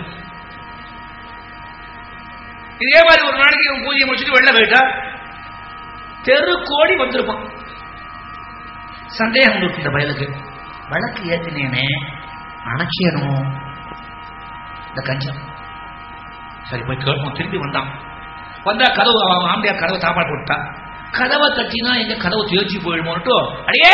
இதே மாதிரி ஒரு நாளைக்கு இவன் பூஜையை முடிச்சுட்டு வெளில போயிட்டா தெரு கோடி வந்திருப்பான் சந்தேகம் இருக்கு இந்த பயலுக்கு வழக்கு ஏத்தினேனே அணைச்சியணும் இந்த கஞ்சம் சரி போய் கேட்போம் திருப்பி வந்தான் வந்தா கதவு அவன் ஆம்பியார் கதவை சாப்பாடு போட்டா கதவை தட்டினா எங்க கதவு தேய்ச்சி போயிடுமோன்ட்டு அடியே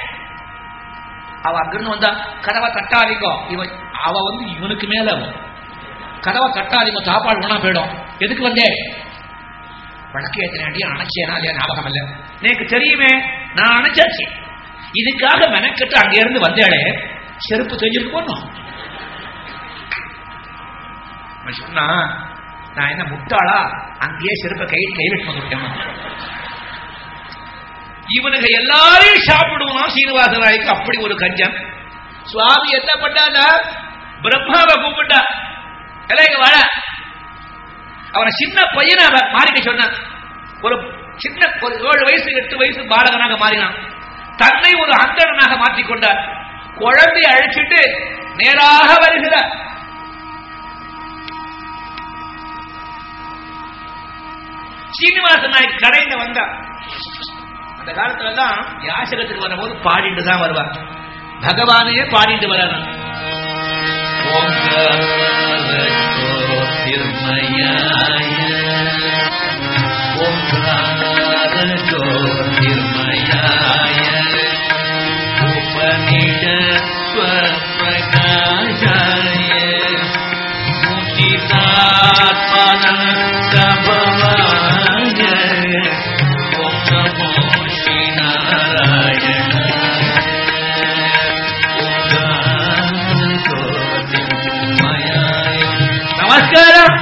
அவ அங்கிருந்து வந்தா கதவை தட்டாதீங்க இவன் அவ வந்து இவனுக்கு மேல அவன் கதவை தட்டாதீங்க சாப்பாடு வேணா போயிடும் எதுக்கு வந்தே வழக்கு ஏத்தினாடி அணைச்சேனா இல்லையா ஞாபகம் இல்ல எனக்கு தெரியுமே நான் அணைச்சாச்சு இதுக்காக மெனக்கெட்டு அங்க இருந்து வந்தேளே செருப்பு தெரிஞ்சிருக்கு போனோம் சொன்னா நான் என்ன முட்டாளா அங்கேயே செருப்பை கை கைவிட்டு வந்துட்டேன் இவனுக்கு எல்லாரையும் சாப்பிடுவான் சீனிவாச ராய்க்கு அப்படி ஒரு கஞ்சம் சுவாமி என்ன பண்ணாதா பிரம்மாவை கூப்பிட்டா எல்லாம் வாழ அவனை சின்ன பையனை மாறிக்க சொன்னான் ஒரு சின்ன ஒரு ஏழு வயசு எட்டு வயசு பாலகனாக மாறினான் தன்னை ஒரு அந்தணனாக மாற்றிக்கொண்டார் குழந்தை அழைச்சிட்டு நேராக வருகிறார் சீனிவாசன் நாயக் கடையில வந்தா அந்த காலத்துல தான் யாசகத்துக்கு வரும்போது பாடிட்டு தான் வருவார் பகவானையே பாடிட்டு வர்றாங்க நமஸ்காரம்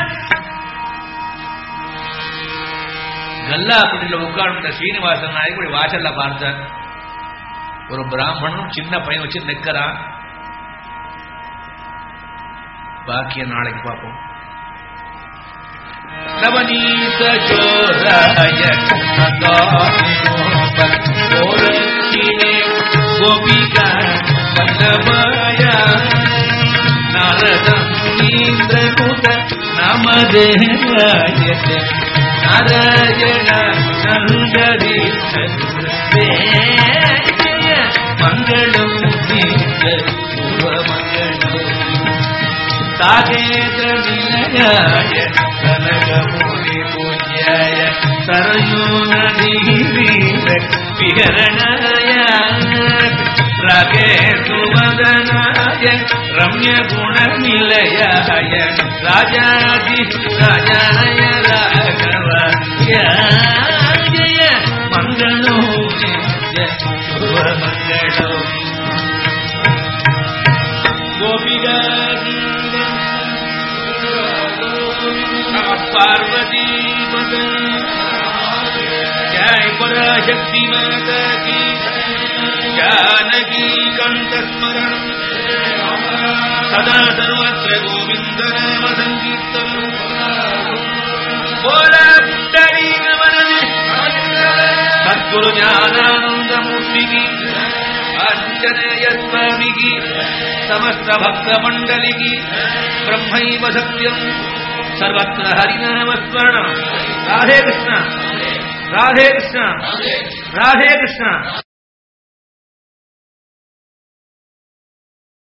கல்லாப்பட்டியில் உட்கார்ந்த சீனிவாசன் நாயக் இப்படி வாசல்ல பார்த்தார் ஒரு பிராமணனும் சின்ன பையன் வச்சு நிற்கிறான் பாக்கிய நாளைக்கு பார்ப்போம் நவநீத ஜோராய கோரக்கினே கோபிகா வல்லபாய நாரதம் நீந்திரகுத நமதேய நாராயண நந்தரி மங்களம் மங்களம் सागेन्द्र विनयाय कनकमुनि पूज्याय सरयू नदीवीर विहरणाय रागेशुवदनाय रम्यगुणनिलयाय राजादि राजाय राघवाय जय मङ्गलो जय शुभमङ्गलो गोपिका पार्वती जय पराशक्ति माता की जानकी कंठ स्मरण सदा सर्वत्र गोविंद नाम संकीर्तन बोला पुंडरी नमन सद्गुरु ज्ञानानंद मूर्ति की आंजनेय स्वामी की समस्त भक्त मंडली की ब्रह्मैव सत्यम सर्वत्र हरिनाम स्मरण राधे कृष्ण राधे कृष्ण राधे कृष्ण